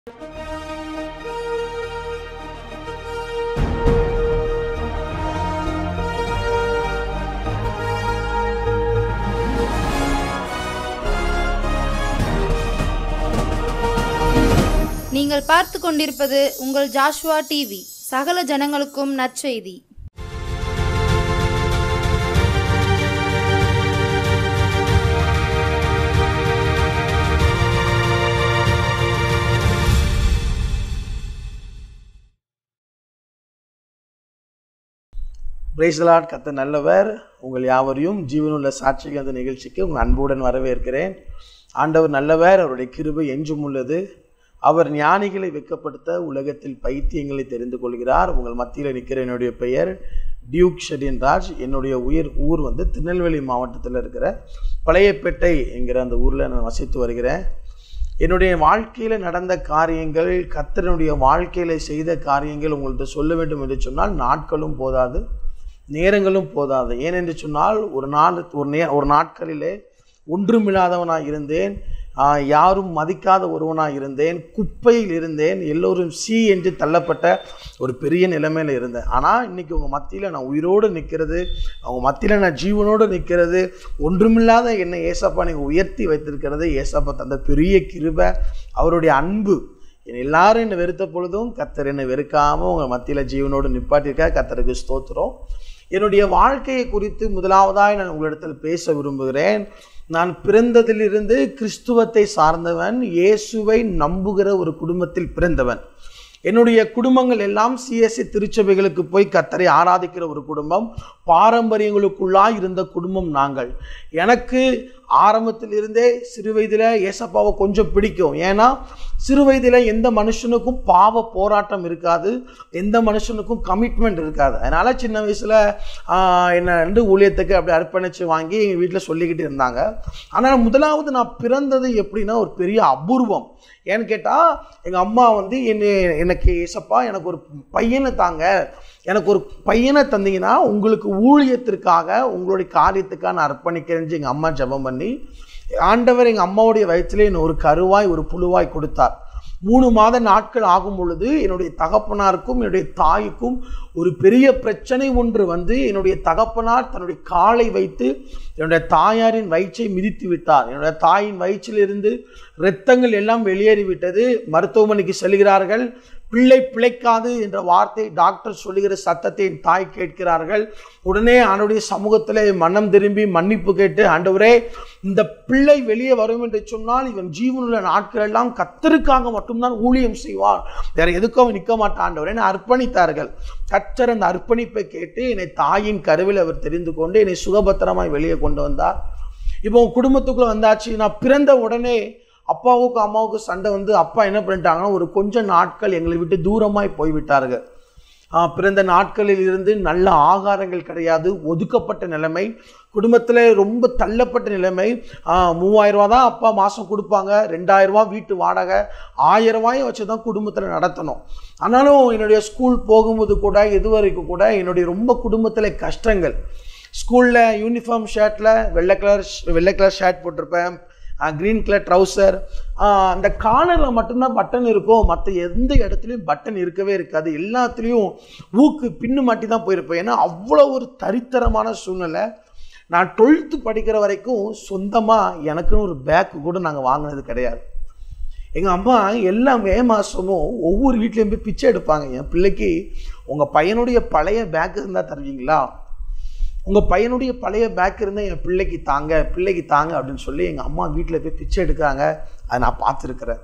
நீங்கள் பார்த்து கொண்டிருப்பது உங்கள் ஜாஷ்வா டிவி சகல ஜனங்களுக்கும் நற்செய்தி பிரைஸ்லாட் கத்த நல்லவர் உங்கள் யாவரையும் ஜீவனுள்ள சாட்சிகள் அந்த நிகழ்ச்சிக்கு உங்கள் அன்புடன் வரவேற்கிறேன் ஆண்டவர் நல்லவர் அவருடைய கிருபை என்றும் உள்ளது அவர் ஞானிகளை வெட்கப்படுத்த உலகத்தில் பைத்தியங்களை தெரிந்து கொள்கிறார் உங்கள் மத்தியில் நிற்கிற என்னுடைய பெயர் டியூக் ஷெடின் ராஜ் என்னுடைய உயிர் ஊர் வந்து திருநெல்வேலி மாவட்டத்தில் இருக்கிற பழையப்பேட்டை என்கிற அந்த ஊரில் நான் வசித்து வருகிறேன் என்னுடைய வாழ்க்கையில் நடந்த காரியங்கள் கத்தனுடைய வாழ்க்கையில் செய்த காரியங்கள் உங்கள்கிட்ட சொல்ல வேண்டும் என்று சொன்னால் நாட்களும் போதாது நேரங்களும் போதாது ஏனென்று சொன்னால் ஒரு நாள் ஒரு நே ஒரு நாட்களிலே ஒன்றுமில்லாதவனாக இருந்தேன் ஆஹ் யாரும் மதிக்காத ஒருவனாக இருந்தேன் குப்பையில் இருந்தேன் எல்லோரும் சி என்று தள்ளப்பட்ட ஒரு பெரிய நிலைமையில் இருந்தேன் ஆனால் இன்னைக்கு உங்கள் மத்தியில் நான் உயிரோடு நிற்கிறது அவங்க மத்தியில் நான் ஜீவனோடு நிற்கிறது ஒன்றுமில்லாத என்னை ஏசப்பா நீங்கள் உயர்த்தி வைத்திருக்கிறது ஏசப்பா தந்த பெரிய கிருபை அவருடைய அன்பு என்னை எல்லாரும் என்னை வெறுத்த பொழுதும் கத்தர் என்னை வெறுக்காமல் உங்கள் மத்தியில் ஜீவனோடு நிப்பாட்டியிருக்கா கத்தருக்கு ஸ்தோத்திரம் என்னுடைய வாழ்க்கையை குறித்து முதலாவதாய் நான் உங்களிடத்தில் பேச விரும்புகிறேன் நான் பிறந்ததிலிருந்து கிறிஸ்துவத்தை சார்ந்தவன் இயேசுவை நம்புகிற ஒரு குடும்பத்தில் பிறந்தவன் என்னுடைய குடும்பங்கள் எல்லாம் சிஎஸ்சி திருச்சபைகளுக்கு போய் கத்தரை ஆராதிக்கிற ஒரு குடும்பம் பாரம்பரியங்களுக்குள்ளாய் இருந்த குடும்பம் நாங்கள் எனக்கு ஆரம்பத்தில் இருந்தே சிறு வயதில் ஏசப்பாவை கொஞ்சம் பிடிக்கும் ஏன்னா சிறு வயதில் எந்த மனுஷனுக்கும் பாவ போராட்டம் இருக்காது எந்த மனுஷனுக்கும் கமிட்மெண்ட் இருக்காது அதனால் சின்ன வயசில் என்னை வந்து ஊழியத்துக்கு அப்படி அர்ப்பணித்து வாங்கி எங்கள் வீட்டில் சொல்லிக்கிட்டு இருந்தாங்க ஆனால் முதலாவது நான் பிறந்தது எப்படின்னா ஒரு பெரிய அபூர்வம் ஏன்னு கேட்டால் எங்கள் அம்மா வந்து என்னை எனக்கு ஏசப்பா எனக்கு ஒரு பையனை தாங்க எனக்கு ஒரு பையனை தந்தீங்கன்னா உங்களுக்கு ஊழியத்திற்காக உங்களுடைய காரியத்துக்காக நான் அர்ப்பணிக்கிறேன்னு எங்கள் அம்மா ஜெபம் பண்ணி ஆண்டவர் எங்கள் அம்மாவுடைய வயிற்றிலே என்னை ஒரு கருவாய் ஒரு புழுவாய் கொடுத்தார் மூணு மாத நாட்கள் ஆகும் பொழுது என்னுடைய தகப்பனாருக்கும் என்னுடைய தாய்க்கும் ஒரு பெரிய பிரச்சனை ஒன்று வந்து என்னுடைய தகப்பனார் தன்னுடைய காலை வைத்து என்னுடைய தாயாரின் வயிற்றை மிதித்து விட்டார் என்னுடைய தாயின் வயிற்றிலிருந்து இரத்தங்கள் எல்லாம் வெளியேறிவிட்டது மருத்துவமனைக்கு செல்கிறார்கள் பிள்ளை பிழைக்காது என்ற வார்த்தை டாக்டர் சொல்லுகிற சத்தத்தை என் தாய் கேட்கிறார்கள் உடனே அவனுடைய சமூகத்தில் மனம் திரும்பி மன்னிப்பு கேட்டு ஆண்டவரே இந்த பிள்ளை வெளியே வரும் என்று சொன்னால் இவன் ஜீவனுள்ள நாட்கள் எல்லாம் கத்தருக்காக மட்டும்தான் ஊழியம் செய்வார் வேற எதுக்கும் அவன் நிற்க மாட்டான் ஆண்டவரே என்னை அர்ப்பணித்தார்கள் கத்தர் அந்த அர்ப்பணிப்பை கேட்டு என்னை தாயின் கருவில் அவர் தெரிந்து கொண்டு என்னை சுகபத்திரமாய் வெளியே கொண்டு வந்தார் இப்போ உன் குடும்பத்துக்குள்ள வந்தாச்சு நான் பிறந்த உடனே அப்பாவுக்கும் அம்மாவுக்கும் சண்டை வந்து அப்பா என்ன பண்ணிட்டாங்கன்னா ஒரு கொஞ்ச நாட்கள் எங்களை விட்டு தூரமாய் போய்விட்டார்கள் ஆஹ் பிறந்த நாட்களில் இருந்து நல்ல ஆகாரங்கள் கிடையாது ஒதுக்கப்பட்ட நிலைமை குடும்பத்தில் ரொம்ப தள்ளப்பட்ட நிலைமை ஆஹ் மூவாயிரம் ரூபா தான் அப்பா மாதம் கொடுப்பாங்க ரெண்டாயிரம் ரூபா வீட்டு வாடகை ஆயிரம் ரூபாயை வச்சு தான் குடும்பத்தில் நடத்தணும் ஆனாலும் என்னுடைய ஸ்கூல் போகும்போது கூட இது வரைக்கும் கூட என்னுடைய ரொம்ப குடும்பத்தில் கஷ்டங்கள் ஸ்கூலில் யூனிஃபார்ம் ஷர்ட்டில் வெள்ளை கலர் வெள்ளை கலர் ஷர்ட் போட்டிருப்பேன் க்ரீன் கலர் ட்ரௌசர் அந்த காலரில் மட்டும்தான் பட்டன் இருக்கும் மற்ற எந்த இடத்துலையும் பட்டன் இருக்கவே இருக்காது எல்லாத்துலேயும் ஊக்கு பின்னு மாட்டி தான் போயிருப்பேன் ஏன்னா அவ்வளோ ஒரு தரித்திரமான சூழ்நிலை நான் டுவெல்த்து படிக்கிற வரைக்கும் சொந்தமாக எனக்குன்னு ஒரு பேக்கு கூட நாங்கள் வாங்கினது கிடையாது எங்கள் அம்மா எல்லா மே மாதமும் ஒவ்வொரு வீட்லேயும் போய் பிச்சை எடுப்பாங்க என் பிள்ளைக்கு உங்கள் பையனுடைய பழைய பேக் இருந்தால் தருவீங்களா உங்கள் பையனுடைய பழைய பேக் இருந்தால் என் பிள்ளைக்கு தாங்க பிள்ளைக்கு தாங்க அப்படின்னு சொல்லி எங்கள் அம்மா வீட்டில் போய் பிச்சை எடுக்கிறாங்க அதை நான் பார்த்துருக்குறேன்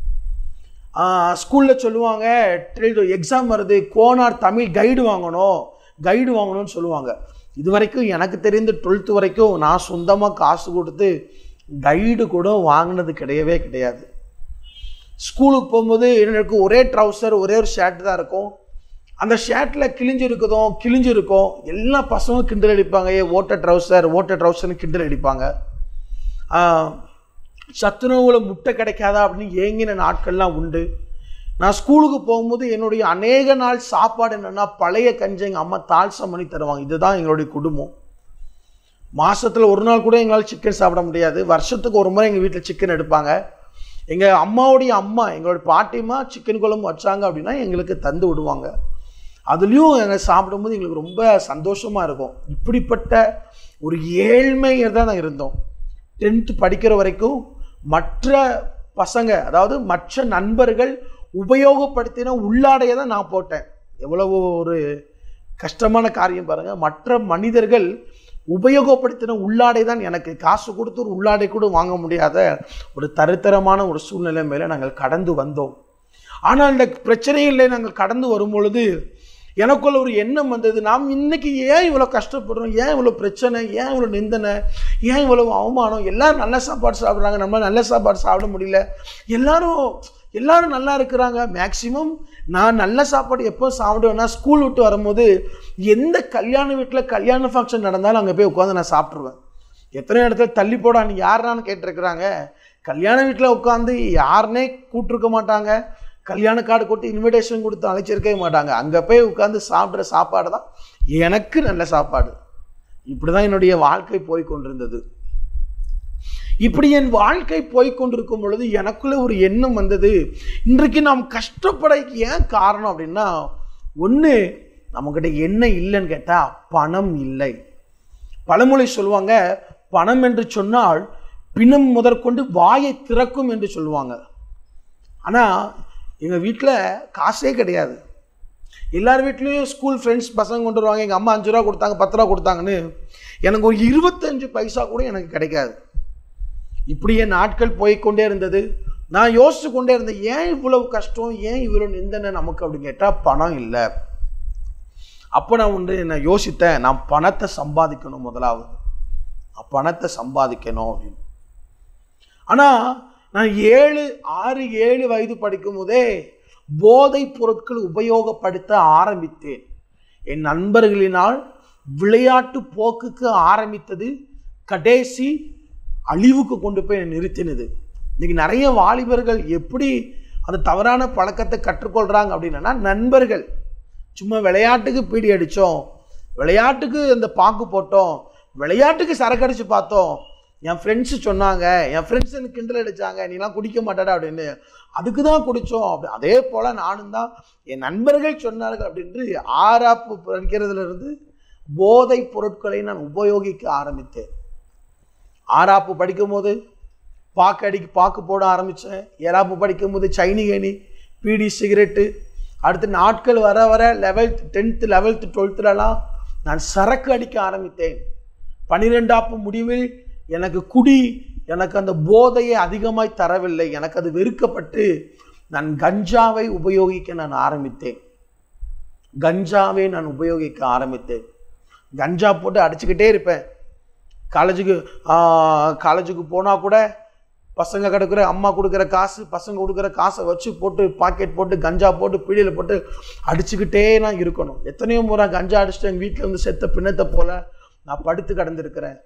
ஸ்கூலில் சொல்லுவாங்க எக்ஸாம் வருது கோனார் தமிழ் கைடு வாங்கணும் கைடு வாங்கணும்னு சொல்லுவாங்க இது வரைக்கும் எனக்கு தெரிந்து டுவெல்த்து வரைக்கும் நான் சொந்தமாக காசு கொடுத்து கைடு கூட வாங்கினது கிடையவே கிடையாது ஸ்கூலுக்கு போகும்போது எனக்கு ஒரே ட்ரௌசர் ஒரே ஒரு ஷர்ட் தான் இருக்கும் அந்த ஷர்ட்டில் கிழிஞ்சு இருக்குதும் கிழிஞ்சு இருக்கும் எல்லா பசங்களும் கிண்டல் அடிப்பாங்க ஏ ஓட்ட ட்ரௌசர் ஓட்ட ட்ரௌசர்னு கிண்டல் அடிப்பாங்க சத்துணவுல முட்டை கிடைக்காதா அப்படின்னு ஏங்கின நாட்கள்லாம் உண்டு நான் ஸ்கூலுக்கு போகும்போது என்னுடைய அநேக நாள் சாப்பாடு என்னென்னா பழைய கஞ்சி எங்கள் அம்மா தாழ்சம் பண்ணி தருவாங்க இதுதான் எங்களுடைய குடும்பம் மாதத்தில் ஒரு நாள் கூட எங்களால் சிக்கன் சாப்பிட முடியாது வருஷத்துக்கு ஒரு முறை எங்கள் வீட்டில் சிக்கன் எடுப்பாங்க எங்கள் அம்மாவுடைய அம்மா எங்களோட பாட்டியம்மா சிக்கன் குழம்பு வச்சாங்க அப்படின்னா எங்களுக்கு தந்து விடுவாங்க அதுலேயும் எங்கள் சாப்பிடும்போது எங்களுக்கு ரொம்ப சந்தோஷமாக இருக்கும் இப்படிப்பட்ட ஒரு ஏழ்மையில் தான் நான் இருந்தோம் டென்த்து படிக்கிற வரைக்கும் மற்ற பசங்க அதாவது மற்ற நண்பர்கள் உபயோகப்படுத்தின உள்ளாடையை தான் நான் போட்டேன் எவ்வளவு ஒரு கஷ்டமான காரியம் பாருங்கள் மற்ற மனிதர்கள் உபயோகப்படுத்தின உள்ளாடை தான் எனக்கு காசு கொடுத்து ஒரு உள்ளாடை கூட வாங்க முடியாத ஒரு தருத்தரமான ஒரு சூழ்நிலை மேலே நாங்கள் கடந்து வந்தோம் ஆனால் இந்த பிரச்சனைகளில் நாங்கள் கடந்து வரும் பொழுது எனக்குள்ள ஒரு எண்ணம் வந்தது நாம் இன்னைக்கு ஏன் இவ்வளோ கஷ்டப்படுறோம் ஏன் இவ்வளோ பிரச்சனை ஏன் இவ்வளோ நிந்தனை ஏன் இவ்வளோ அவமானம் எல்லாரும் நல்ல சாப்பாடு சாப்பிட்றாங்க நம்ம நல்ல சாப்பாடு சாப்பிட முடியல எல்லாரும் எல்லாரும் நல்லா இருக்கிறாங்க மேக்சிமம் நான் நல்ல சாப்பாடு எப்போ சாப்பிடுவேன்னா ஸ்கூல் விட்டு வரும்போது எந்த கல்யாண வீட்டில் கல்யாண ஃபங்க்ஷன் நடந்தாலும் அங்கே போய் உட்காந்து நான் சாப்பிட்ருவேன் எத்தனை இடத்துல தள்ளி போடா நீ யாருனான்னு கேட்டிருக்கிறாங்க கல்யாண வீட்டில் உட்காந்து யாருனே கூப்பிட்ருக்க மாட்டாங்க கல்யாண கார்டு கொடுத்து இன்விடேஷன் கொடுத்து அழைச்சிருக்கவே மாட்டாங்க அங்கே போய் உட்காந்து சாப்பிட்ற சாப்பாடு தான் எனக்கு நல்ல சாப்பாடு இப்படி தான் என்னுடைய வாழ்க்கை போய் கொண்டிருந்தது இப்படி என் வாழ்க்கை போய் கொண்டிருக்கும் பொழுது எனக்குள்ள ஒரு எண்ணம் வந்தது இன்றைக்கு நாம் கஷ்டப்படக்கு ஏன் காரணம் அப்படின்னா ஒன்று நம்மக்கிட்ட என்ன இல்லைன்னு கேட்டால் பணம் இல்லை பழமொழி சொல்லுவாங்க பணம் என்று சொன்னால் பிணம் முதற்கொண்டு வாயை திறக்கும் என்று சொல்லுவாங்க ஆனால் எங்கள் வீட்டில் காசே கிடையாது எல்லார் வீட்லேயும் ஸ்கூல் ஃப்ரெண்ட்ஸ் பசங்க கொண்டு வருவாங்க எங்கள் அம்மா அஞ்சு ரூபா கொடுத்தாங்க பத்து ரூபா கொடுத்தாங்கன்னு எனக்கு ஒரு இருபத்தஞ்சு பைசா கூட எனக்கு கிடைக்காது இப்படியே நாட்கள் போய்க்கொண்டே இருந்தது நான் யோசிச்சு கொண்டே இருந்தேன் ஏன் இவ்வளவு கஷ்டம் ஏன் இவ்வளோ நிந்தனை நமக்கு அப்படின்னு கேட்டால் பணம் இல்லை அப்போ நான் ஒன்று நான் யோசித்தேன் நான் பணத்தை சம்பாதிக்கணும் முதலாவது நான் பணத்தை சம்பாதிக்கணும் அப்படின்னு ஆனால் நான் ஏழு ஆறு ஏழு வயது படிக்கும் போதே போதைப் பொருட்கள் உபயோகப்படுத்த ஆரம்பித்தேன் என் நண்பர்களினால் விளையாட்டு போக்குக்கு ஆரம்பித்தது கடைசி அழிவுக்கு கொண்டு போய் என்னை நிறுத்தினது இன்னைக்கு நிறைய வாலிபர்கள் எப்படி அந்த தவறான பழக்கத்தை கற்றுக்கொள்கிறாங்க அப்படின்னா நண்பர்கள் சும்மா விளையாட்டுக்கு பீடி அடித்தோம் விளையாட்டுக்கு இந்த பாக்கு போட்டோம் விளையாட்டுக்கு சரக்கு அடித்து பார்த்தோம் என் ஃப்ரெண்ட்ஸு சொன்னாங்க என் ஃப்ரெண்ட்ஸ் எனக்கு கிண்டல் அடித்தாங்க நீலாம் குடிக்க மாட்டாடா அப்படின்னு அதுக்கு தான் குடித்தோம் அப்படி அதே போல் நானும் தான் என் நண்பர்கள் சொன்னார்கள் அப்படின்று ஆறாப்பு படிக்கிறதுல இருந்து போதைப் பொருட்களை நான் உபயோகிக்க ஆரம்பித்தேன் ஆறாப்பு படிக்கும்போது பாக்கு அடிக்கு பாக்கு போட ஆரம்பித்தேன் ஏழாப்பு படிக்கும்போது சைனிகனி பீடி சிகரெட்டு அடுத்து நாட்கள் வர வர லெவல்த் டென்த்து லெவல்த்து டுவெல்த்துலலாம் நான் சரக்கு அடிக்க ஆரம்பித்தேன் பன்னிரெண்டாப்பு முடிவில் எனக்கு குடி எனக்கு அந்த போதையை அதிகமாய் தரவில்லை எனக்கு அது வெறுக்கப்பட்டு நான் கஞ்சாவை உபயோகிக்க நான் ஆரம்பித்தேன் கஞ்சாவை நான் உபயோகிக்க ஆரம்பித்தேன் கஞ்சா போட்டு அடிச்சுக்கிட்டே இருப்பேன் காலேஜுக்கு காலேஜுக்கு போனால் கூட பசங்க கிடக்குற அம்மா கொடுக்குற காசு பசங்க கொடுக்குற காசை வச்சு போட்டு பாக்கெட் போட்டு கஞ்சா போட்டு பீடியில் போட்டு அடிச்சுக்கிட்டே நான் இருக்கணும் எத்தனையோ முறை கஞ்சா அடிச்சுட்டு எங்கள் வீட்டில் வந்து செத்த பிணத்தை போல் நான் படுத்து கிடந்திருக்கிறேன்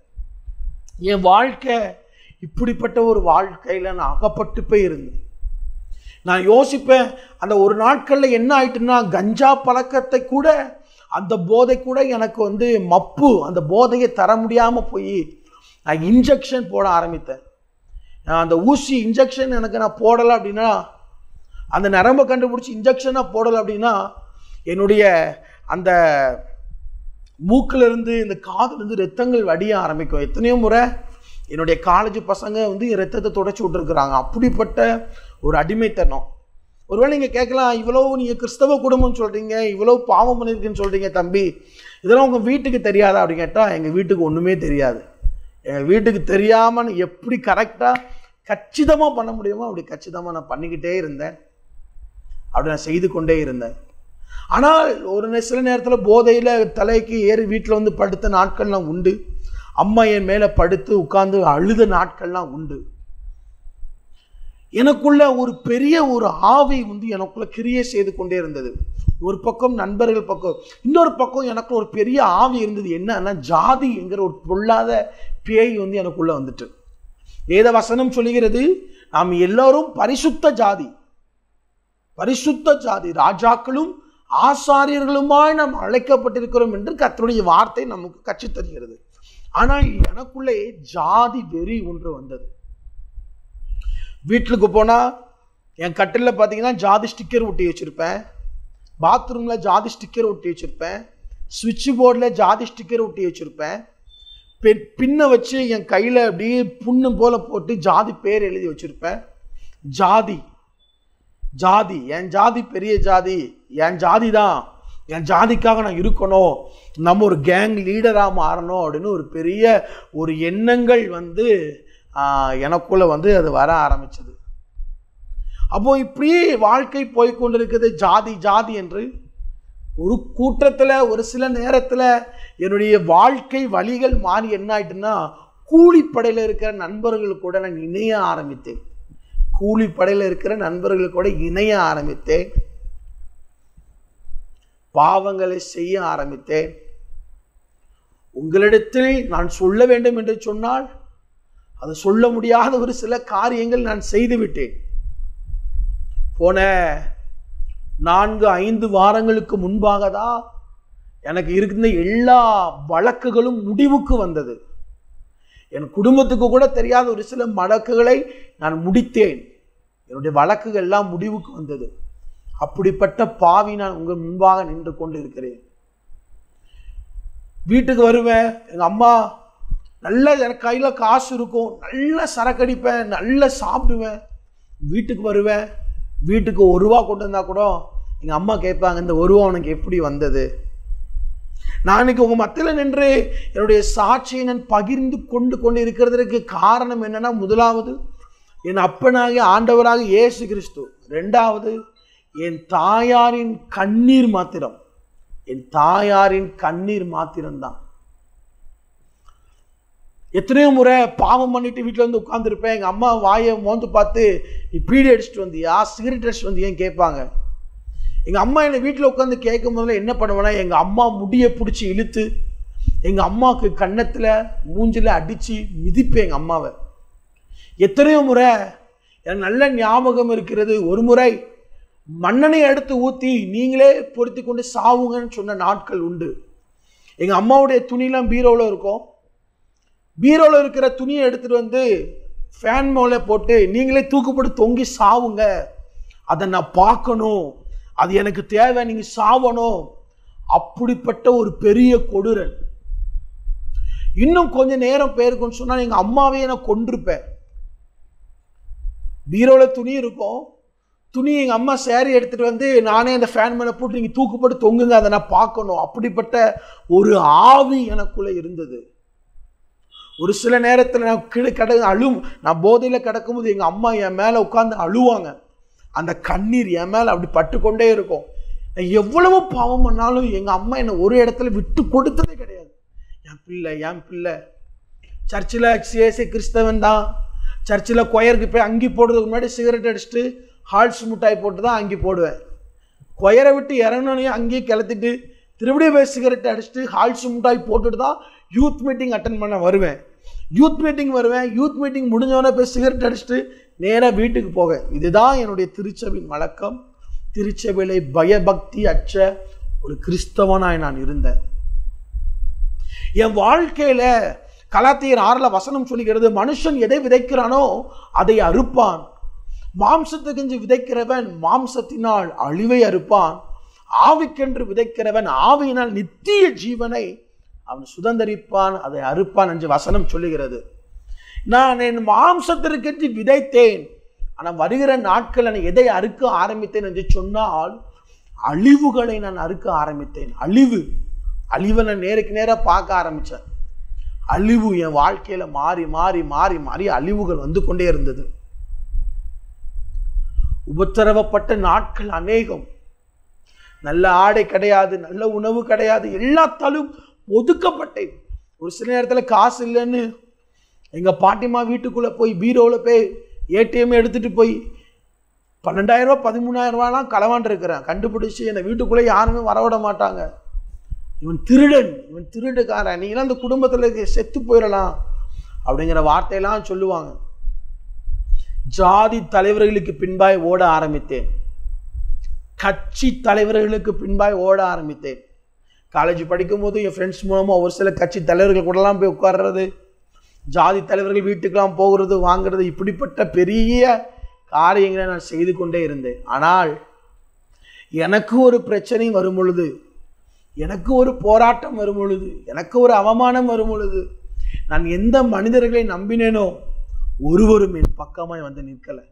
என் வாழ்க்கை இப்படிப்பட்ட ஒரு வாழ்க்கையில் நான் அகப்பட்டு போய் இருந்தேன் நான் யோசிப்பேன் அந்த ஒரு நாட்களில் என்ன ஆயிட்டுன்னா கஞ்சா பழக்கத்தை கூட அந்த போதை கூட எனக்கு வந்து மப்பு அந்த போதையை தர முடியாமல் போய் நான் இன்ஜெக்ஷன் போட ஆரம்பித்தேன் அந்த ஊசி இன்ஜெக்ஷன் எனக்கு நான் போடலை அப்படின்னா அந்த நரம்பை கண்டுபிடிச்சி இன்ஜெக்ஷனாக போடலை அப்படின்னா என்னுடைய அந்த மூக்கிலிருந்து இந்த காதுலேருந்து ரத்தங்கள் வடிய ஆரம்பிக்கும் எத்தனையோ முறை என்னுடைய காலேஜ் பசங்க வந்து ரத்தத்தை தொடச்சி விட்டுருக்குறாங்க அப்படிப்பட்ட ஒரு அடிமைத்தனம் ஒருவேளை நீங்கள் கேட்கலாம் இவ்வளோ நீங்கள் கிறிஸ்தவ குடும்பம்னு சொல்கிறீங்க இவ்வளோ பாவம் பண்ணியிருக்குன்னு சொல்கிறீங்க தம்பி இதெல்லாம் உங்கள் வீட்டுக்கு தெரியாதா அப்படின்னு கேட்டால் எங்கள் வீட்டுக்கு ஒன்றுமே தெரியாது எங்கள் வீட்டுக்கு தெரியாமல் எப்படி கரெக்டாக கச்சிதமாக பண்ண முடியுமோ அப்படி கச்சிதமாக நான் பண்ணிக்கிட்டே இருந்தேன் அப்படி நான் செய்து கொண்டே இருந்தேன் ஆனால் ஒரு சில நேரத்தில் போதையில் தலைக்கு ஏறி வீட்டில் வந்து படுத்த நாட்கள்லாம் உண்டு அம்மா என் மேலே படுத்து உட்கார்ந்து அழுத நாட்கள்லாம் உண்டு எனக்குள்ள ஒரு பெரிய ஒரு ஆவி வந்து எனக்குள்ள கிரியை செய்து கொண்டே இருந்தது ஒரு பக்கம் நண்பர்கள் பக்கம் இன்னொரு பக்கம் எனக்கு ஒரு பெரிய ஆவி இருந்தது என்னன்னா ஜாதி என்கிற ஒரு பொல்லாத பேய் வந்து எனக்குள்ள வந்துட்டு வேத வசனம் சொல்லுகிறது நாம் எல்லாரும் பரிசுத்த ஜாதி பரிசுத்த ஜாதி ராஜாக்களும் ஆசாரியர்களுமாய் நாம் அழைக்கப்பட்டிருக்கிறோம் என்று கர்த்தருடைய வார்த்தை நமக்கு கற்றுத் தருகிறது ஆனால் எனக்குள்ளே ஜாதி வெறி ஒன்று வந்தது வீட்டுக்கு போனால் என் கட்டிலில் பார்த்தீங்கன்னா ஜாதி ஸ்டிக்கர் ஒட்டி வச்சுருப்பேன் பாத்ரூமில் ஜாதி ஸ்டிக்கர் ஒட்டி வச்சுருப்பேன் சுவிட்ச் போர்டில் ஜாதி ஸ்டிக்கர் ஒட்டி வச்சுருப்பேன் பெ- பின்ன வச்சு என் கையில் அப்படியே புண்ணு போல போட்டு ஜாதி பேர் எழுதி வச்சுருப்பேன் ஜாதி ஜாதி என் ஜாதி பெரிய ஜாதி என் ஜாதி தான் என் ஜாதிக்காக நான் இருக்கணும் நம்ம ஒரு கேங் லீடராக மாறணும் அப்படின்னு ஒரு பெரிய ஒரு எண்ணங்கள் வந்து ஆஹ், எனக்குள்ள வந்து அது வர ஆரம்பிச்சது அப்போ இப்படி வாழ்க்கை போய் கொண்டிருக்குது ஜாதி ஜாதி என்று ஒரு கூட்டத்தில் ஒரு சில நேரத்தில் என்னுடைய வாழ்க்கை வழிகள் மாறி என்ன ஆயிட்டுன்னா கூலிப்படையில் இருக்கிற நண்பர்கள் கூட நான் இணைய ஆரம்பித்தேன் கூலிப்படையில் இருக்கிற நண்பர்கள் கூட இணைய ஆரம்பித்தேன் பாவங்களை செய்ய ஆரம்பித்தேன் உங்களிடத்தில் நான் சொல்ல வேண்டும் என்று சொன்னால் அது சொல்ல முடியாத ஒரு சில காரியங்கள் நான் செய்து விட்டேன் போன நான்கு ஐந்து வாரங்களுக்கு முன்பாக தான் எனக்கு இருந்த எல்லா வழக்குகளும் முடிவுக்கு வந்தது என் குடும்பத்துக்கு கூட தெரியாத ஒரு சில வழக்குகளை நான் முடித்தேன் என்னுடைய வழக்குகள் எல்லாம் முடிவுக்கு வந்தது அப்படிப்பட்ட பாவி நான் உங்கள் முன்பாக நின்று கொண்டு இருக்கிறேன் வீட்டுக்கு வருவேன் எங்கள் அம்மா நல்ல எனக்கு கையில் காசு இருக்கும் நல்ல சரக்கடிப்பேன் நல்ல சாப்பிடுவேன் வீட்டுக்கு வருவேன் வீட்டுக்கு ஒரு ரூபா கொண்டு வந்தா கூட எங்கள் அம்மா கேட்பாங்க இந்த ஒரு ரூபா உனக்கு எப்படி வந்தது நான் இன்னைக்கு உங்கள் மத்தியில் நின்று என்னுடைய சாட்சியை நான் பகிர்ந்து கொண்டு கொண்டு இருக்கிறதுக்கு காரணம் என்னன்னா முதலாவது என் அப்பனாகிய ஆண்டவராக இயேசு கிறிஸ்து ரெண்டாவது என் தாயாரின் கண்ணீர் மாத்திரம் என் தாயாரின் கண்ணீர் மாத்திரம்தான் எத்தனையோ முறை பாவம் பண்ணிட்டு வீட்டில் வந்து உட்காந்துருப்பேன் எங்கள் அம்மா வாயை மோந்து பார்த்து நீ பீடி அடிச்சுட்டு வந்தியா சிகரெட் அடிச்சுட்டு வந்தியான்னு கேட்பாங்க எங்கள் அம்மா என்னை வீட்டில் உட்காந்து கேட்கும் போதுல என்ன பண்ணுவேன்னா எங்கள் அம்மா முடியை பிடிச்சி இழுத்து எங்கள் அம்மாவுக்கு கன்னத்தில் மூஞ்சில் அடித்து மிதிப்பேன் எங்கள் அம்மாவை எத்தனையோ முறை எனக்கு நல்ல ஞாபகம் இருக்கிறது ஒரு முறை மண்ணெண்ணெய் எடுத்து ஊற்றி நீங்களே பொருத்தி கொண்டு சாவுங்கன்னு சொன்ன நாட்கள் உண்டு எங்கள் அம்மாவுடைய துணிலாம் பீரோவில் இருக்கும் பீரோவில் இருக்கிற துணியை எடுத்துகிட்டு வந்து ஃபேன் மேலே போட்டு நீங்களே தூக்குப்பட்டு தொங்கி சாவுங்க அதை நான் பார்க்கணும் அது எனக்கு தேவை நீங்கள் சாவணும் அப்படிப்பட்ட ஒரு பெரிய கொடூரன் இன்னும் கொஞ்ச நேரம் பேருக்குன்னு சொன்னால் எங்கள் அம்மாவே நான் கொண்டிருப்பேன் பீரோவில் துணி இருக்கும் துணி எங்கள் அம்மா சேரீ எடுத்துகிட்டு வந்து நானே அந்த ஃபேன் மேலே போட்டு நீங்கள் தூக்குப்பட்டு தொங்குங்க அதை நான் பார்க்கணும் அப்படிப்பட்ட ஒரு ஆவி எனக்குள்ளே இருந்தது ஒரு சில நேரத்தில் நான் கீழே கிட அழும் நான் போதையில் கிடக்கும்போது எங்கள் அம்மா என் மேலே உட்காந்து அழுவாங்க அந்த கண்ணீர் என் மேலே அப்படி பட்டுக்கொண்டே இருக்கும் நான் எவ்வளவு பாவம் பண்ணாலும் எங்கள் அம்மா என்னை ஒரு இடத்துல விட்டு கொடுத்ததே கிடையாது என் பிள்ளை என் பிள்ளை சர்ச்சில் சிஎஸ்ஏ கிறிஸ்தவன் தான் சர்ச்சில் கொயருக்கு போய் அங்கி போடுறதுக்கு முன்னாடி சிகரெட் அடிச்சுட்டு ஹால்ஸ் மிட்டாய் போட்டு தான் அங்கி போடுவேன் கொயரை விட்டு இறங்கணும் அங்கேயே கிளத்திட்டு திருப்படியும் போய் சிகரெட் அடிச்சுட்டு ஹால்ஸ் மிட்டாய் போட்டுட்டு தான் யூத் மீட்டிங் அட்டன் பண்ண வருவேன் யூத் மீட்டிங் வருவேன் யூத் மீட்டிங் முடிஞ்சவொடனே போய் சிகரெட் அடிச்சுட்டு நேராக வீட்டுக்கு போவேன் இதுதான் என்னுடைய திருச்சபையின் வழக்கம் திருச்சபையிலே பயபக்தி அற்ற ஒரு கிறிஸ்தவனாய் நான் இருந்தேன் என் வாழ்க்கையில கலாத்தியர் ஆறுல வசனம் சொல்லுகிறது மனுஷன் எதை விதைக்கிறானோ அதை அறுப்பான் மாம்சத்துக்கென்று விதைக்கிறவன் மாம்சத்தினால் அழிவை அறுப்பான் ஆவிக்கென்று விதைக்கிறவன் ஆவியினால் நித்திய ஜீவனை அவன் சுதந்தரிப்பான் அதை அறுப்பான் என்று வசனம் சொல்லுகிறது நான் என் மாம்சத்திற்கென்று விதைத்தேன் ஆனால் வருகிற நாட்கள் நான் எதை அறுக்க ஆரம்பித்தேன் என்று சொன்னால் அழிவுகளை நான் அறுக்க ஆரம்பித்தேன் அழிவு அழிவை நான் நேருக்கு நேராக பார்க்க ஆரம்பித்தேன் அழிவு என் வாழ்க்கையில மாறி மாறி மாறி மாறி அழிவுகள் வந்து கொண்டே இருந்தது உபத்திரவப்பட்ட நாட்கள் அநேகம் நல்ல ஆடை கிடையாது நல்ல உணவு கிடையாது எல்லாத்தாலும் ஒதுக்கப்பட்டேன் ஒரு சில நேரத்தில் காசு இல்லைன்னு எங்கள் பாட்டிமா வீட்டுக்குள்ளே போய் பீரோவில் போய் ஏடிஎம் எடுத்துகிட்டு போய் பன்னெண்டாயிரம் ரூபா பதிமூணாயிரம் ரூபாலாம் களவாண்டிருக்கிறேன் கண்டுபிடிச்சி என்னை வீட்டுக்குள்ளே யாருமே வரவிட மாட்டாங்க இவன் திருடன் இவன் திருடுக்காரன் நீங்களாம் இந்த குடும்பத்தில் செத்து போயிடலாம் அப்படிங்கிற வார்த்தையெல்லாம் சொல்லுவாங்க ஜாதி தலைவர்களுக்கு பின்பாய் ஓட ஆரம்பித்தேன் கட்சி தலைவர்களுக்கு பின்பாய் ஓட ஆரம்பித்தேன் காலேஜ் படிக்கும்போது என் ஃப்ரெண்ட்ஸ் மூலமாக ஒரு சில கட்சி தலைவர்கள் கூடலாம் போய் உட்கார்றது ஜாதி தலைவர்கள் வீட்டுக்கெல்லாம் போகிறது வாங்குறது இப்படிப்பட்ட பெரிய காரியங்களை நான் செய்து கொண்டே இருந்தேன் ஆனால் எனக்கு ஒரு பிரச்சனை வரும் பொழுது எனக்கு ஒரு போராட்டம் வரும் பொழுது எனக்கு ஒரு அவமானம் வரும் பொழுது நான் எந்த மனிதர்களை நம்பினேனோ ஒருவரும் என் பக்கமாய் வந்து நிற்கலை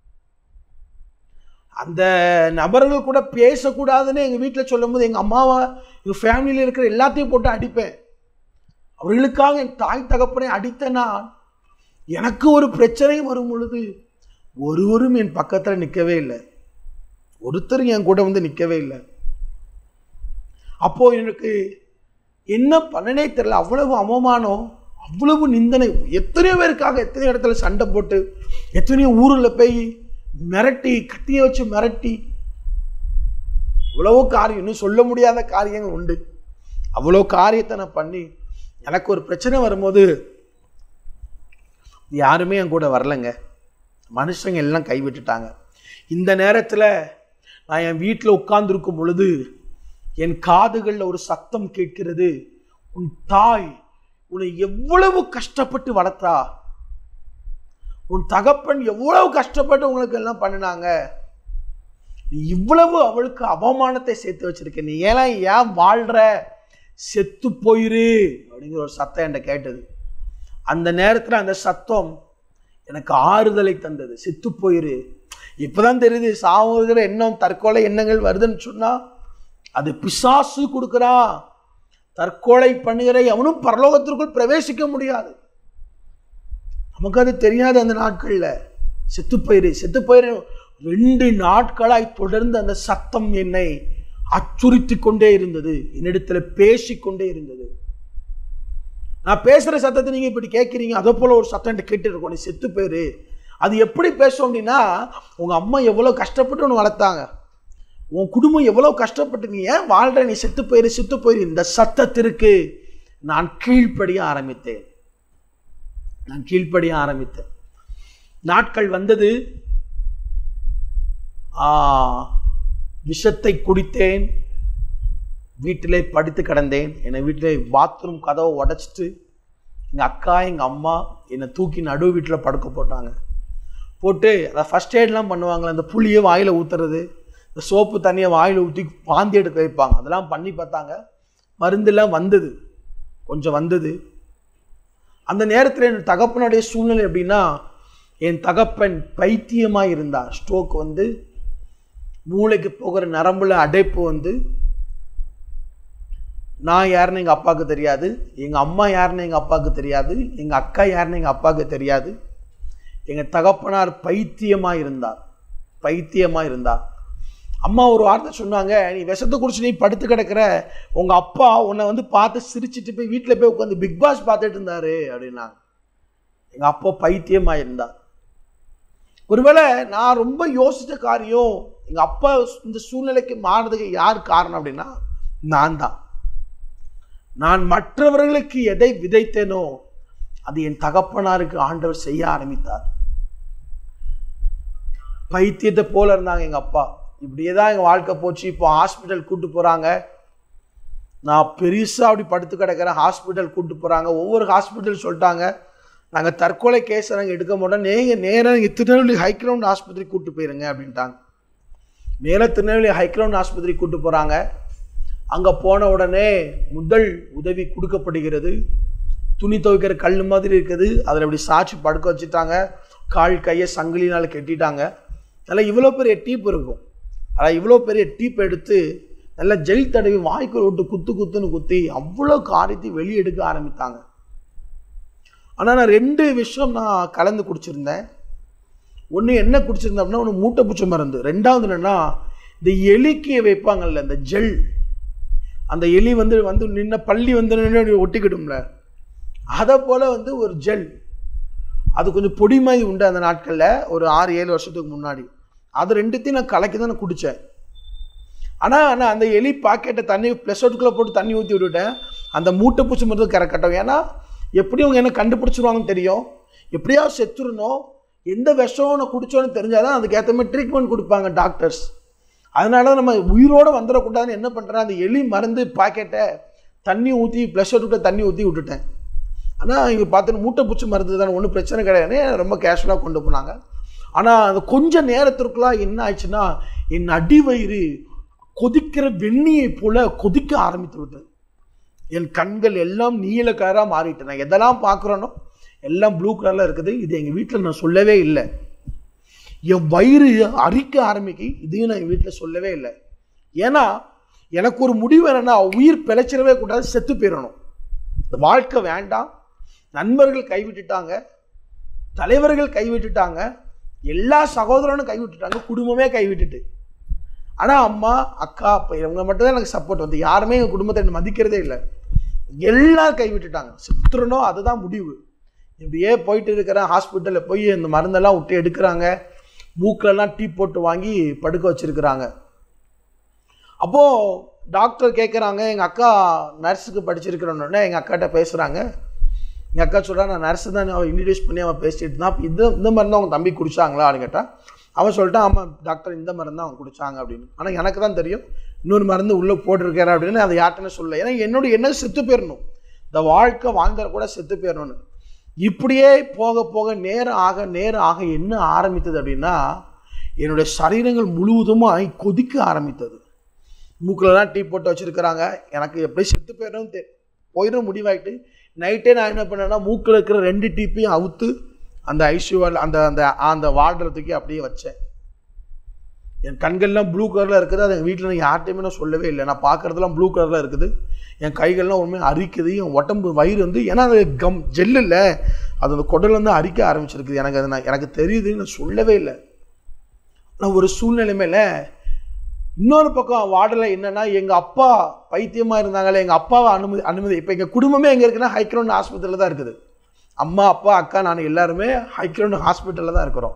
அந்த நபர்கள் கூட பேசக்கூடாதுன்னு எங்கள் வீட்டில் சொல்லும்போது எங்கள் அம்மாவை எங்கள் ஃபேமிலியில் இருக்கிற எல்லாத்தையும் போட்டு அடிப்பேன் அவர்களுக்காக என் தாய் தகப்பனை அடித்த நான் எனக்கு ஒரு பிரச்சனை வரும் பொழுது ஒருவரும் என் பக்கத்தில் நிற்கவே இல்லை ஒருத்தரும் என் கூட வந்து நிற்கவே இல்லை அப்போ எனக்கு என்ன பண்ணனே தெரியல அவ்வளவு அவமானம் அவ்வளவு நிந்தனை எத்தனையோ பேருக்காக எத்தனையோ இடத்துல சண்டை போட்டு எத்தனையோ ஊரில் போய் மிரட்டி கட்டியை வச்சு மிரட்டி இவ்வளவோ காரியம் இன்னும் சொல்ல முடியாத காரியங்கள் உண்டு அவ்வளோ காரியத்தை நான் பண்ணி எனக்கு ஒரு பிரச்சனை வரும்போது யாருமே என் கூட வரலைங்க மனுஷங்க எல்லாம் கைவிட்டுட்டாங்க இந்த நேரத்தில் நான் என் வீட்டில் உட்கார்ந்துருக்கும் பொழுது என் காதுகளில் ஒரு சத்தம் கேட்கிறது உன் தாய் உன்னை எவ்வளவு கஷ்டப்பட்டு வளர்த்தா உன் தகப்பன் எவ்வளவு கஷ்டப்பட்டு உங்களுக்கு எல்லாம் பண்ணினாங்க நீ இவ்வளவு அவளுக்கு அவமானத்தை சேர்த்து வச்சிருக்க நீ ஏன் ஏன் வாழ்ற செத்து போயிரு அப்படிங்கிற ஒரு சத்தம் என்கிட்ட கேட்டது அந்த நேரத்தில் அந்த சத்தம் எனக்கு ஆறுதலை தந்தது செத்து போயிரு இப்போதான் தெரியுது சாவுகிற எண்ணம் தற்கொலை எண்ணங்கள் வருதுன்னு சொன்னா அது பிசாசு கொடுக்குறான் தற்கொலை பண்ணுகிற எவனும் பரலோகத்திற்குள் பிரவேசிக்க முடியாது நமக்கு அது தெரியாது அந்த நாட்களில் செத்து போயிரு செத்து போயிரு ரெண்டு நாட்களாய் தொடர்ந்து அந்த சத்தம் என்னை அச்சுறுத்தி கொண்டே இருந்தது என்னிடத்துல பேசிக்கொண்டே இருந்தது நான் பேசுற சத்தத்தை நீங்க இப்படி கேட்குறீங்க அதே போல ஒரு சத்தம் கேட்டு இருக்கோம் நீ செத்து போயிரு அது எப்படி பேசும் அப்படின்னா உங்க அம்மா எவ்வளவு கஷ்டப்பட்டு உன்னை வளர்த்தாங்க உன் குடும்பம் எவ்வளவு கஷ்டப்பட்டு நீ ஏன் வாழ்ற நீ செத்து போயிரு செத்து போயிரு இந்த சத்தத்திற்கு நான் கீழ்ப்படிய ஆரம்பித்தேன் நான் கீழ்ப்படிய ஆரம்பித்தேன் நாட்கள் வந்தது ஆ, விஷத்தை குடித்தேன் வீட்டிலே படுத்து கிடந்தேன் என்னை வீட்டிலே பாத்ரூம் கதவை உடைச்சிட்டு எங்கள் அக்கா எங்கள் அம்மா என்னை தூக்கி நடு வீட்டில் படுக்க போட்டாங்க போட்டு அதை ஃபஸ்ட் எய்ட்லாம் பண்ணுவாங்களே அந்த புளியை வாயில் ஊற்றுறது இந்த சோப்பு தண்ணியை வாயில் ஊற்றி வாந்தி எடுக்க வைப்பாங்க அதெல்லாம் பண்ணி பார்த்தாங்க மருந்தெல்லாம் வந்தது கொஞ்சம் வந்தது அந்த நேரத்தில் என் தகப்பனுடைய சூழ்நிலை எப்படின்னா என் தகப்பன் பைத்தியமாக இருந்தார் ஸ்ட்ரோக் வந்து மூளைக்கு போகிற நரம்புல அடைப்பு வந்து நான் யாருன்னு எங்கள் அப்பாவுக்கு தெரியாது எங்கள் அம்மா யாருன்னு எங்கள் அப்பாவுக்கு தெரியாது எங்கள் அக்கா யாருன்னு எங்கள் அப்பாவுக்கு தெரியாது எங்கள் தகப்பனார் பைத்தியமாக இருந்தார் பைத்தியமாக இருந்தார் அம்மா ஒரு வார்த்தை சொன்னாங்க நீ விஷத்தை குடிச்சு நீ படுத்து கிடக்கிற உங்கள் அப்பா உன்னை வந்து பார்த்து சிரிச்சிட்டு போய் வீட்டில் போய் உட்காந்து பிக் பாஸ் பார்த்துட்டு இருந்தாரு அப்படின்னாங்க எங்கள் அப்பா பைத்தியமாக இருந்தார் ஒருவேளை நான் ரொம்ப யோசித்த காரியம் எங்கள் அப்பா இந்த சூழ்நிலைக்கு மாறுறதுக்கு யார் காரணம் அப்படின்னா நான் தான் நான் மற்றவர்களுக்கு எதை விதைத்தேனோ அது என் தகப்பனாருக்கு ஆண்டவர் செய்ய ஆரம்பித்தார் பைத்தியத்தை போல இருந்தாங்க எங்கள் அப்பா இப்படியே தான் எங்கள் வாழ்க்கை போச்சு இப்போ ஹாஸ்பிட்டல் கூட்டு போகிறாங்க நான் பெருசாக அப்படி படுத்து கிடக்கிறேன் ஹாஸ்பிட்டல் கூட்டு போகிறாங்க ஒவ்வொரு ஹாஸ்பிட்டல் சொல்லிட்டாங்க நாங்கள் தற்கொலை கேஸை நாங்கள் எடுக்க மாட்டோம் நீங்கள் நேராக நீங்கள் திருநெல்வேலி ஹைக்ரவுண்ட் ஆஸ்பத்திரி கூட்டு போயிருங்க அப்படின்ட்டாங்க நேராக திருநெல்வேலி ஹைக்ரவுண்ட் ஆஸ்பத்திரி கூட்டு போகிறாங்க அங்கே போன உடனே முதல் உதவி கொடுக்கப்படுகிறது துணி துவைக்கிற கல் மாதிரி இருக்குது அதில் இப்படி சாட்சி படுக்க வச்சுட்டாங்க கால் கையை சங்கிலினால் கட்டிட்டாங்க நல்லா இவ்வளோ பெரிய டீப் இருக்கும் அதான் இவ்வளோ பெரிய டீப் எடுத்து நல்லா ஜெல் தடவி வாய்க்குள் விட்டு குத்து குத்துன்னு குத்தி அவ்வளோ காரியத்தை வெளியே எடுக்க ஆரம்பித்தாங்க ஆனால் நான் ரெண்டு விஷயம் நான் கலந்து குடிச்சிருந்தேன் ஒன்று என்ன குடிச்சிருந்தேன் அப்படின்னா ஒன்று மூட்டை பூச்சி மருந்து ரெண்டாவது என்னென்னா இந்த எலிக்கு வைப்பாங்கல்ல இந்த ஜெல் அந்த எலி வந்து வந்து நின்ன பள்ளி வந்து நின்று ஒட்டிக்கிடும்ல அதை போல் வந்து ஒரு ஜெல் அது கொஞ்சம் பொடி மாதிரி உண்டு அந்த நாட்களில் ஒரு ஆறு ஏழு வருஷத்துக்கு முன்னாடி அது ரெண்டுத்தையும் நான் கலக்கி தான் நான் குடித்தேன் ஆனால் நான் அந்த எலி பாக்கெட்டை தண்ணி ப்ளஸ் அவுட்டுக்குள்ளே போட்டு தண்ணி ஊற்றி விட்டுட்டேன் அந்த மூட்டை பூச்சி மருந்து கரெக்டாகும் ஏன்னா எப்படி அவங்க என்ன கண்டுபிடிச்சிருவாங்கன்னு தெரியும் எப்படியாவது செத்துருணும் எந்த விஷம் நான் குடிச்சோன்னு தெரிஞ்சாதான் அதுக்கேற்ற மாதிரி ட்ரீட்மெண்ட் கொடுப்பாங்க டாக்டர்ஸ் அதனால நம்ம உயிரோடு வந்துடக்கூடாதுன்னு என்ன பண்ணுறேன் அந்த எலி மருந்து பாக்கெட்டை தண்ணி ஊற்றி ப்ளஸ் அவுட்டுக்குள்ளே தண்ணி ஊற்றி விட்டுட்டேன் ஆனால் இங்கே பார்த்துட்டு மூட்டை பூச்சி மருந்து தானே ஒன்றும் பிரச்சனை கிடையாது ரொம்ப கேஷுவலாக கொண்டு போனாங்க ஆனால் அந்த கொஞ்ச நேரத்திற்குலாம் என்ன ஆயிடுச்சுன்னா என் அடிவயிறு கொதிக்கிற வெந்நியை போல கொதிக்க ஆரம்பித்து விட்டது என் கண்கள் எல்லாம் நீல கலராக மாறிட்டு நான் எதெல்லாம் பார்க்குறேனோ எல்லாம் ப்ளூ கலரில் இருக்குது இது எங்கள் வீட்டில் நான் சொல்லவே இல்லை என் வயிறு அரிக்க ஆரம்பிக்கு இதையும் நான் என் வீட்டில் சொல்லவே இல்லை ஏன்னா எனக்கு ஒரு முடிவு என்னன்னா உயிர் பிழைச்சிடவே கூடாது செத்து போயிடணும் இந்த வாழ்க்கை வேண்டாம் நண்பர்கள் கைவிட்டுட்டாங்க தலைவர்கள் கைவிட்டுட்டாங்க எல்லா சகோதரனும் கைவிட்டுட்டாங்க குடும்பமே கைவிட்டுட்டு ஆனால் அம்மா அக்கா அப்பா இவங்க மட்டும்தான் எனக்கு சப்போர்ட் வந்து யாருமே எங்கள் குடும்பத்தை என்னை மதிக்கிறதே இல்லை எல்லாரும் கைவிட்டுட்டாங்க செத்துறனோ அதுதான் முடிவு இப்படியே போயிட்டு இருக்கிறேன் ஹாஸ்பிட்டலில் போய் இந்த மருந்தெல்லாம் விட்டு எடுக்கிறாங்க மூக்கிலலாம் டீ போட்டு வாங்கி படுக்க வச்சிருக்கிறாங்க அப்போது டாக்டர் கேட்குறாங்க எங்கள் அக்கா நர்ஸுக்கு படிச்சிருக்கிறோன்னே எங்கள் அக்காட்ட பேசுகிறாங்க எங்கள் அக்கா சொல்கிறா நான் நர்ஸு தான் அவன் இன்ட்ரடியூஸ் பண்ணி அவன் பேசிட்டு இருந்தான் அப்ப இது இந்த மருந்து அவங்க தம்பி குடிச்சாங்களா அப்படின்னு கேட்டால் அவன் சொல்லிட்டான் ஆமாம் டாக்டர் இந்த மருந்து அவங்க குடிச்சாங்க அப்படின்னு ஆனால் எனக்கு தான் தெரியும் இன்னொரு மருந்து உள்ளே போட்டிருக்காரு அப்படின்னு அதை யார்ட்டுன்னு சொல்ல ஏன்னா என்னோட என்ன செத்து போயிடணும் இந்த வாழ்க்கை வாழ்ந்தா கூட செத்து போயிடணும்னு இப்படியே போக போக நேரம் ஆக நேரம் ஆக என்ன ஆரம்பித்தது அப்படின்னா என்னுடைய சரீரங்கள் முழுவதுமாய் கொதிக்க ஆரம்பித்தது மூக்கிலலாம் டீ போட்டு வச்சுருக்கிறாங்க எனக்கு எப்படி செத்து போயிடும் தெ போயிடும் முடிவாயிட்டு நைட்டே நான் என்ன பண்ணேன்னா மூக்கில் இருக்கிற ரெண்டு டீப்பையும் அவுத்து அந்த ஐசியூவில் அந்த அந்த அந்த வார்டில் தூக்கி அப்படியே வச்சேன் என் கண்கள்லாம் ப்ளூ கலரில் இருக்குது அது எங்கள் வீட்டில் நான் யார்கிட்டையுமே நான் சொல்லவே இல்லை நான் பார்க்குறதுலாம் ப்ளூ கலரில் இருக்குது என் கைகள்லாம் உண்மையாக அரிக்குது என் உடம்பு வயிறு வந்து ஏன்னா அது கம் ஜெல் இல்லை அது அந்த குடல் வந்து அரிக்க ஆரம்பிச்சிருக்குது எனக்கு அது நான் எனக்கு தெரியுது நான் சொல்லவே இல்லை நான் ஒரு சூழ்நிலைமையில் இன்னொரு பக்கம் வார்டில் என்னன்னா எங்கள் அப்பா பைத்தியமாக இருந்தாங்களே எங்கள் அப்பாவை அனுமதி அனுமதி இப்போ எங்கள் குடும்பமே எங்கே இருக்குன்னா ஹைக்ரௌண்ட் ஆஸ்பத்திரியில் தான் இருக்குது அம்மா அப்பா அக்கா நான் எல்லாருமே ஹைக்ரௌண்ட் ஹாஸ்பிட்டலில் தான் இருக்கிறோம்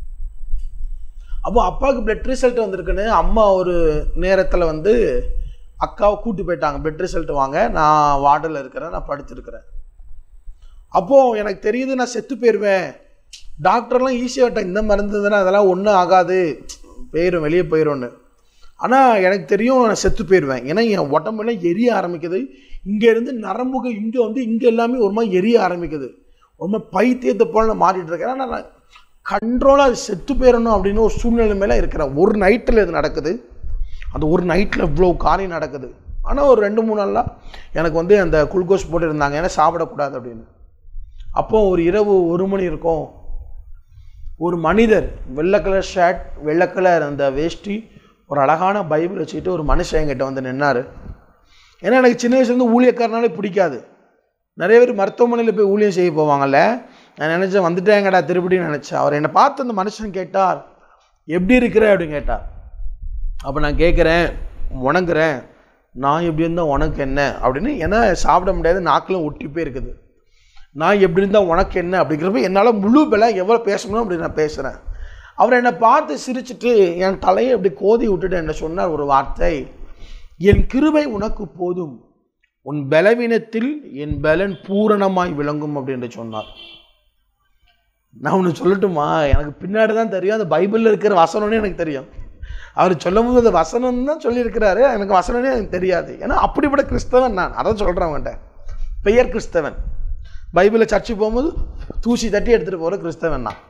அப்போ அப்பாவுக்கு பிளட் ரிசல்ட் வந்திருக்குன்னு அம்மா ஒரு நேரத்தில் வந்து அக்காவை கூட்டி போயிட்டாங்க பிளட் ரிசல்ட் வாங்க நான் வார்டில் இருக்கிறேன் நான் படுத்திருக்கிறேன் அப்போது எனக்கு தெரியுது நான் செத்து போயிடுவேன் டாக்டர்லாம் ஈஸியாக இந்த மருந்து தானே அதெல்லாம் ஒன்றும் ஆகாது போயிடும் வெளியே போயிடும்னு ஆனால் எனக்கு தெரியும் நான் செத்து போயிடுவேன் ஏன்னா என் உடம்பெல்லாம் எரிய ஆரம்பிக்குது இங்கேருந்து நரம்புகள் இங்கே வந்து இங்கே எல்லாமே ஒரு மாதிரி எரிய ஆரம்பிக்குது ஒரு மாதிரி பைத்தியத்தை போல நான் மாறிட்டு இருக்கேன் ஆனால் நான் கண்ட்ரோலாக அது செத்து போயிடணும் அப்படின்னு ஒரு சூழ்நிலை மேலே இருக்கிறேன் ஒரு நைட்டில் இது நடக்குது அந்த ஒரு நைட்டில் இவ்வளோ காரியம் நடக்குது ஆனால் ஒரு ரெண்டு மூணு நாளாக எனக்கு வந்து அந்த குளுக்கோஸ் போட்டு இருந்தாங்க ஏன்னா சாப்பிடக்கூடாது அப்படின்னு அப்போ ஒரு இரவு ஒரு மணி இருக்கும் ஒரு மனிதர் வெள்ளை கலர் ஷர்ட் வெள்ளை கலர் அந்த வேஷ்டி ஒரு அழகான பைபிள் வச்சுக்கிட்டு ஒரு மனுஷன் என்கிட்ட வந்து நின்னார் ஏன்னா எனக்கு சின்ன வயசுலேருந்து ஊழியக்காரனாலே பிடிக்காது நிறைய பேர் மருத்துவமனையில் போய் ஊழியம் செய்ய போவாங்கல்ல நான் நினச்சேன் வந்துட்டேங்கடா திருப்படின்னு நினச்சேன் அவர் என்னை பார்த்து அந்த மனுஷன் கேட்டார் எப்படி இருக்கிற அப்படின்னு கேட்டார் அப்போ நான் கேட்குறேன் உணங்குறேன் நான் எப்படி இருந்தால் உனக்கு என்ன அப்படின்னு ஏன்னா சாப்பிட முடியாது நாக்கிலும் ஒட்டி போய் இருக்குது நான் எப்படி இருந்தால் உனக்கு என்ன அப்படிங்கிறப்ப என்னால் முழு பலம் எவ்வளோ பேசணும் அப்படி நான் பேசுகிறேன் அவர் என்னை பார்த்து சிரிச்சிட்டு என் தலையை அப்படி கோதி விட்டுட்டு என்ன சொன்னார் ஒரு வார்த்தை என் கிருபை உனக்கு போதும் உன் பலவீனத்தில் என் பலன் பூரணமாய் விளங்கும் அப்படின்னு சொன்னார் நான் ஒன்று சொல்லட்டுமா எனக்கு பின்னாடி தான் தெரியும் அந்த பைபிளில் இருக்கிற வசனம்னு எனக்கு தெரியும் அவர் சொல்லும் போது அந்த வசனம் தான் சொல்லியிருக்கிறாரு எனக்கு வசனமே எனக்கு தெரியாது ஏன்னா அப்படிப்பட்ட கிறிஸ்தவன் நான் அதான் சொல்கிறேன் அவன்கிட்ட பெயர் கிறிஸ்தவன் பைபிளில் சர்ச்சுக்கு போகும்போது தூசி தட்டி எடுத்துகிட்டு போகிற கிறிஸ்தவன் நான்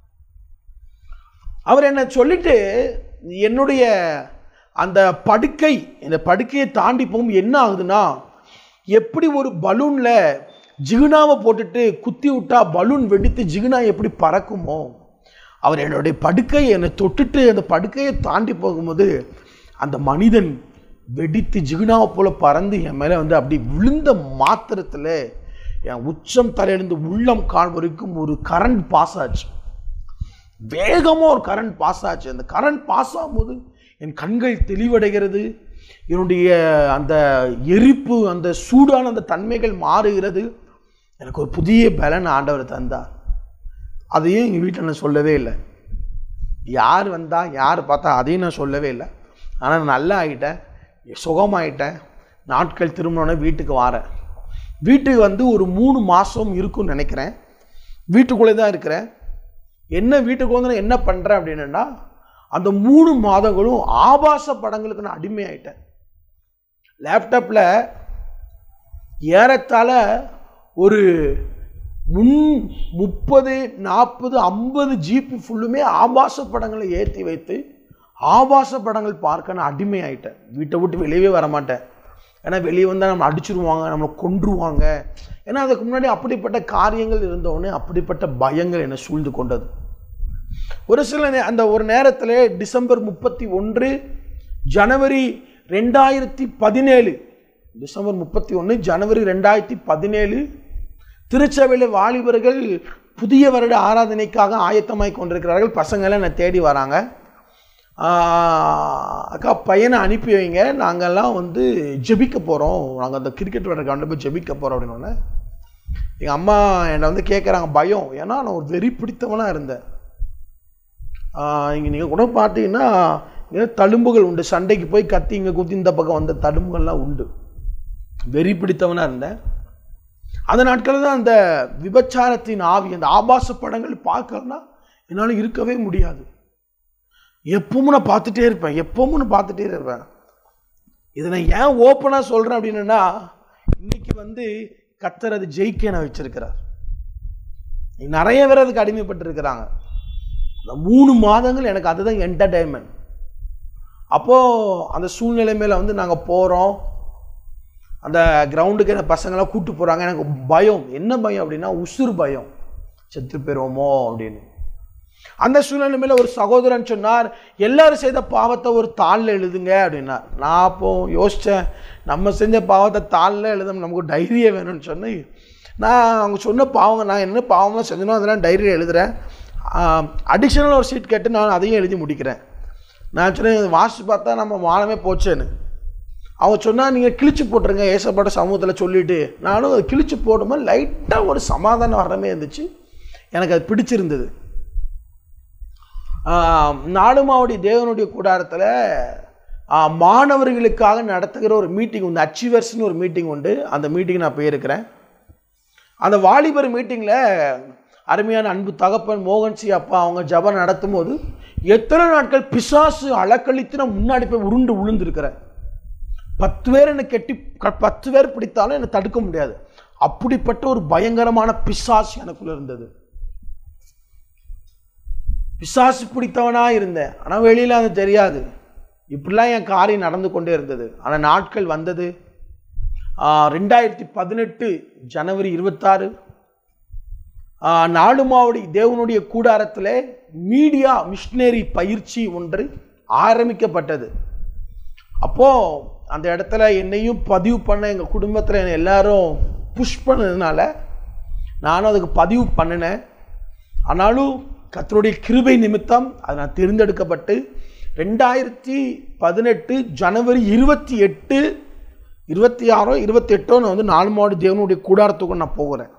அவர் என்ன சொல்லிட்டு என்னுடைய அந்த படுக்கை இந்த படுக்கையை தாண்டி போகும் என்ன ஆகுதுன்னா எப்படி ஒரு பலூனில் ஜிகுனாவை போட்டுட்டு குத்தி விட்டா பலூன் வெடித்து ஜிகுனா எப்படி பறக்குமோ அவர் என்னுடைய படுக்கையை என்னை தொட்டுட்டு அந்த படுக்கையை தாண்டி போகும்போது அந்த மனிதன் வெடித்து ஜிகுனாவை போல பறந்து என் மேலே வந்து அப்படி விழுந்த மாத்திரத்தில் என் உச்சம் தலையிலிருந்து உள்ளம் கால் வரைக்கும் ஒரு கரண்ட் பாஸ் ஆச்சு வேகமாக ஒரு கரண்ட் பாஸ் ஆச்சு அந்த கரண்ட் பாஸ் ஆகும்போது என் கண்கள் தெளிவடைகிறது என்னுடைய அந்த எரிப்பு அந்த சூடான அந்த தன்மைகள் மாறுகிறது எனக்கு ஒரு புதிய பலன் ஆண்டவர் தந்தார் அதையும் எங்கள் வீட்டில் நான் சொல்லவே இல்லை யார் வந்தா யார் பார்த்தா அதையும் நான் சொல்லவே இல்லை ஆனால் நான் நல்லா ஆகிட்டேன் சுகமாயிட்டேன் நாட்கள் திரும்பினோடனே வீட்டுக்கு வரேன் வீட்டுக்கு வந்து ஒரு மூணு மாதம் இருக்கும்னு நினைக்கிறேன் வீட்டுக்குள்ளே தான் இருக்கிறேன் என்ன வீட்டுக்கு வந்து நான் என்ன பண்ணுறேன் அப்படின்னா அந்த மூணு மாதங்களும் ஆபாச படங்களுக்கு நான் அடிமையாயிட்டேன் லேப்டாப்பில் ஏறத்தாழ ஒரு முன் முப்பது நாற்பது ஐம்பது ஜீப்பு ஃபுல்லுமே ஆபாச படங்களை ஏற்றி வைத்து ஆபாச படங்கள் பார்க்க நான் அடிமையாயிட்டேன் வீட்டை விட்டு வெளியவே வர மாட்டேன் ஏன்னா வெளியே வந்தால் நம்ம அடிச்சிருவாங்க நம்மளை கொன்றுவாங்க ஏன்னா அதுக்கு முன்னாடி அப்படிப்பட்ட காரியங்கள் இருந்தோடனே அப்படிப்பட்ட பயங்கள் என்னை சூழ்ந்து கொண்டது ஒரு சில நே- அந்த ஒரு நேரத்தில் டிசம்பர் முப்பத்தி ஒன்று ஜனவரி ரெண்டாயிரத்தி பதினேழு டிசம்பர் முப்பத்தி ஒன்று ஜனவரி ரெண்டாயிரத்தி பதினேழு திருச்சபையில் வாலிபர்கள் புதிய வருட ஆராதனைக்காக ஆயத்தமாய் கொண்டிருக்கிறார்கள் பசங்களாம் என்னை தேடி வராங்க ஆஹ் அக்கா பையனை அனுப்பி வைங்க நாங்கள்லாம் வந்து ஜெபிக்க போகிறோம் நாங்கள் அந்த கிரிக்கெட் விளையாட கண்டு போய் ஜெபிக்க போகிறோம் அப்படின்னோடனே எங்கள் அம்மா என்னை வந்து கேட்குறாங்க பயம் ஏன்னா நான் ஒரு வெறி பிடித்தவனாக இருந்தேன் இங்கே நீங்கள் கூட பார்த்தீங்கன்னா இங்கே தழும்புகள் உண்டு சண்டைக்கு போய் கத்தி இங்கே குத்தி இந்த பக்கம் வந்த தழும்புகள்லாம் உண்டு வெறி பிடித்தவனாக இருந்தேன் அந்த நாட்களில் தான் அந்த விபச்சாரத்தின் ஆவி அந்த ஆபாச படங்கள் பார்க்கலன்னா என்னால் இருக்கவே முடியாது எப்பவும் நான் பார்த்துட்டே இருப்பேன் எப்பவும் நான் பார்த்துட்டே இருப்பேன் இதை நான் ஏன் ஓப்பனாக சொல்கிறேன் அப்படின்னா இன்னைக்கு வந்து கத்தர் அது ஜெயிக்க நான் வச்சிருக்கிறார் நிறைய பேர் அதுக்கு அடிமைப்பட்டிருக்கிறாங்க இந்த மூணு மாதங்கள் எனக்கு அதுதான் என்டர்டைன்மெண்ட் அப்போது அந்த சூழ்நிலை மேலே வந்து நாங்கள் போகிறோம் அந்த கிரவுண்டுக்கு என்ன பசங்களாம் கூட்டு போகிறாங்க எனக்கு பயம் என்ன பயம் அப்படின்னா உசுறு பயம் செத்து போயிடுவோமோ அப்படின்னு அந்த சூழ்நிலை மேல ஒரு சகோதரன் சொன்னார் எல்லாரும் செய்த பாவத்தை ஒரு தாளில் எழுதுங்க அப்படின்னார் நான் அப்போ யோசித்தேன் நம்ம செஞ்ச பாவத்தை தாளில் எழுத நமக்கு டைரியே வேணும்னு சொன்னேன் நான் அவங்க சொன்ன பாவங்க நான் என்ன பாவம்லாம் செஞ்சனோ அதெல்லாம் டைரியில் எழுதுகிறேன் அடிஷ்னல் ஒரு சீட் கேட்டு நான் அதையும் எழுதி முடிக்கிறேன் நான் சொன்னேன் வாசித்து பார்த்தா நம்ம வானமே போச்சேன்னு அவங்க சொன்னால் நீங்கள் கிழிச்சு போட்டுருங்க ஏசப்பாட்ட சமூகத்தில் சொல்லிட்டு நானும் அதை கிழிச்சு போடும்போது லைட்டாக ஒரு சமாதானம் வரமே இருந்துச்சு எனக்கு அது பிடிச்சிருந்தது ஆஹ் நாடுமாவடி தேவனுடைய கூடாரத்தில் ஆஹ் மாணவர்களுக்காக நடத்துகிற ஒரு மீட்டிங் உண்டு அச்சீவர்ஸ்னு ஒரு மீட்டிங் உண்டு அந்த மீட்டிங் நான் போயிருக்கிறேன் அந்த வாலிபர் மீட்டிங்கில் அருமையான அன்பு தகப்பன் மோகன் சி அப்பா அவங்க ஜபம் நடத்தும் போது எத்தனை நாட்கள் பிசாசு அளக்களித்து நான் முன்னாடி போய் உருண்டு விழுந்திருக்கிறேன் பத்து பேர் என்னை கெட்டி க- பத்து பேர் பிடித்தாலும் என்னை தடுக்க முடியாது அப்படிப்பட்ட ஒரு பயங்கரமான பிசாசு எனக்குள்ள இருந்தது பிசாசு பிடித்தவனா இருந்தேன் ஆனால் வெளியில் அது தெரியாது இப்படிலாம் என் காரியம் நடந்து கொண்டே இருந்தது ஆனால் நாட்கள் வந்தது ஆஹ் ரெண்டாயிரத்தி பதினெட்டு ஜனவரி இருபத்தாறு நாடுமாவடி தேவனுடைய கூடாரத்தில் மீடியா மிஷினரி பயிற்சி ஒன்று ஆரம்பிக்கப்பட்டது அப்போது அந்த இடத்துல என்னையும் பதிவு பண்ண எங்கள் குடும்பத்தில் என்னை எல்லாரும் புஷ் பண்ணதுனால நானும் அதுக்கு பதிவு பண்ணினேன் ஆனாலும் கர்த்தருடைய கிருபை நிமித்தம் அது நான் தேர்ந்தெடுக்கப்பட்டு ரெண்டாயிரத்தி பதினெட்டு ஜனவரி இருபத்தி எட்டு இருபத்தி ஆறோ இருபத்தி எட்டோ நான் வந்து நாலு மாடு தேவனுடைய கூடாரத்துக்கு நான் போகிறேன்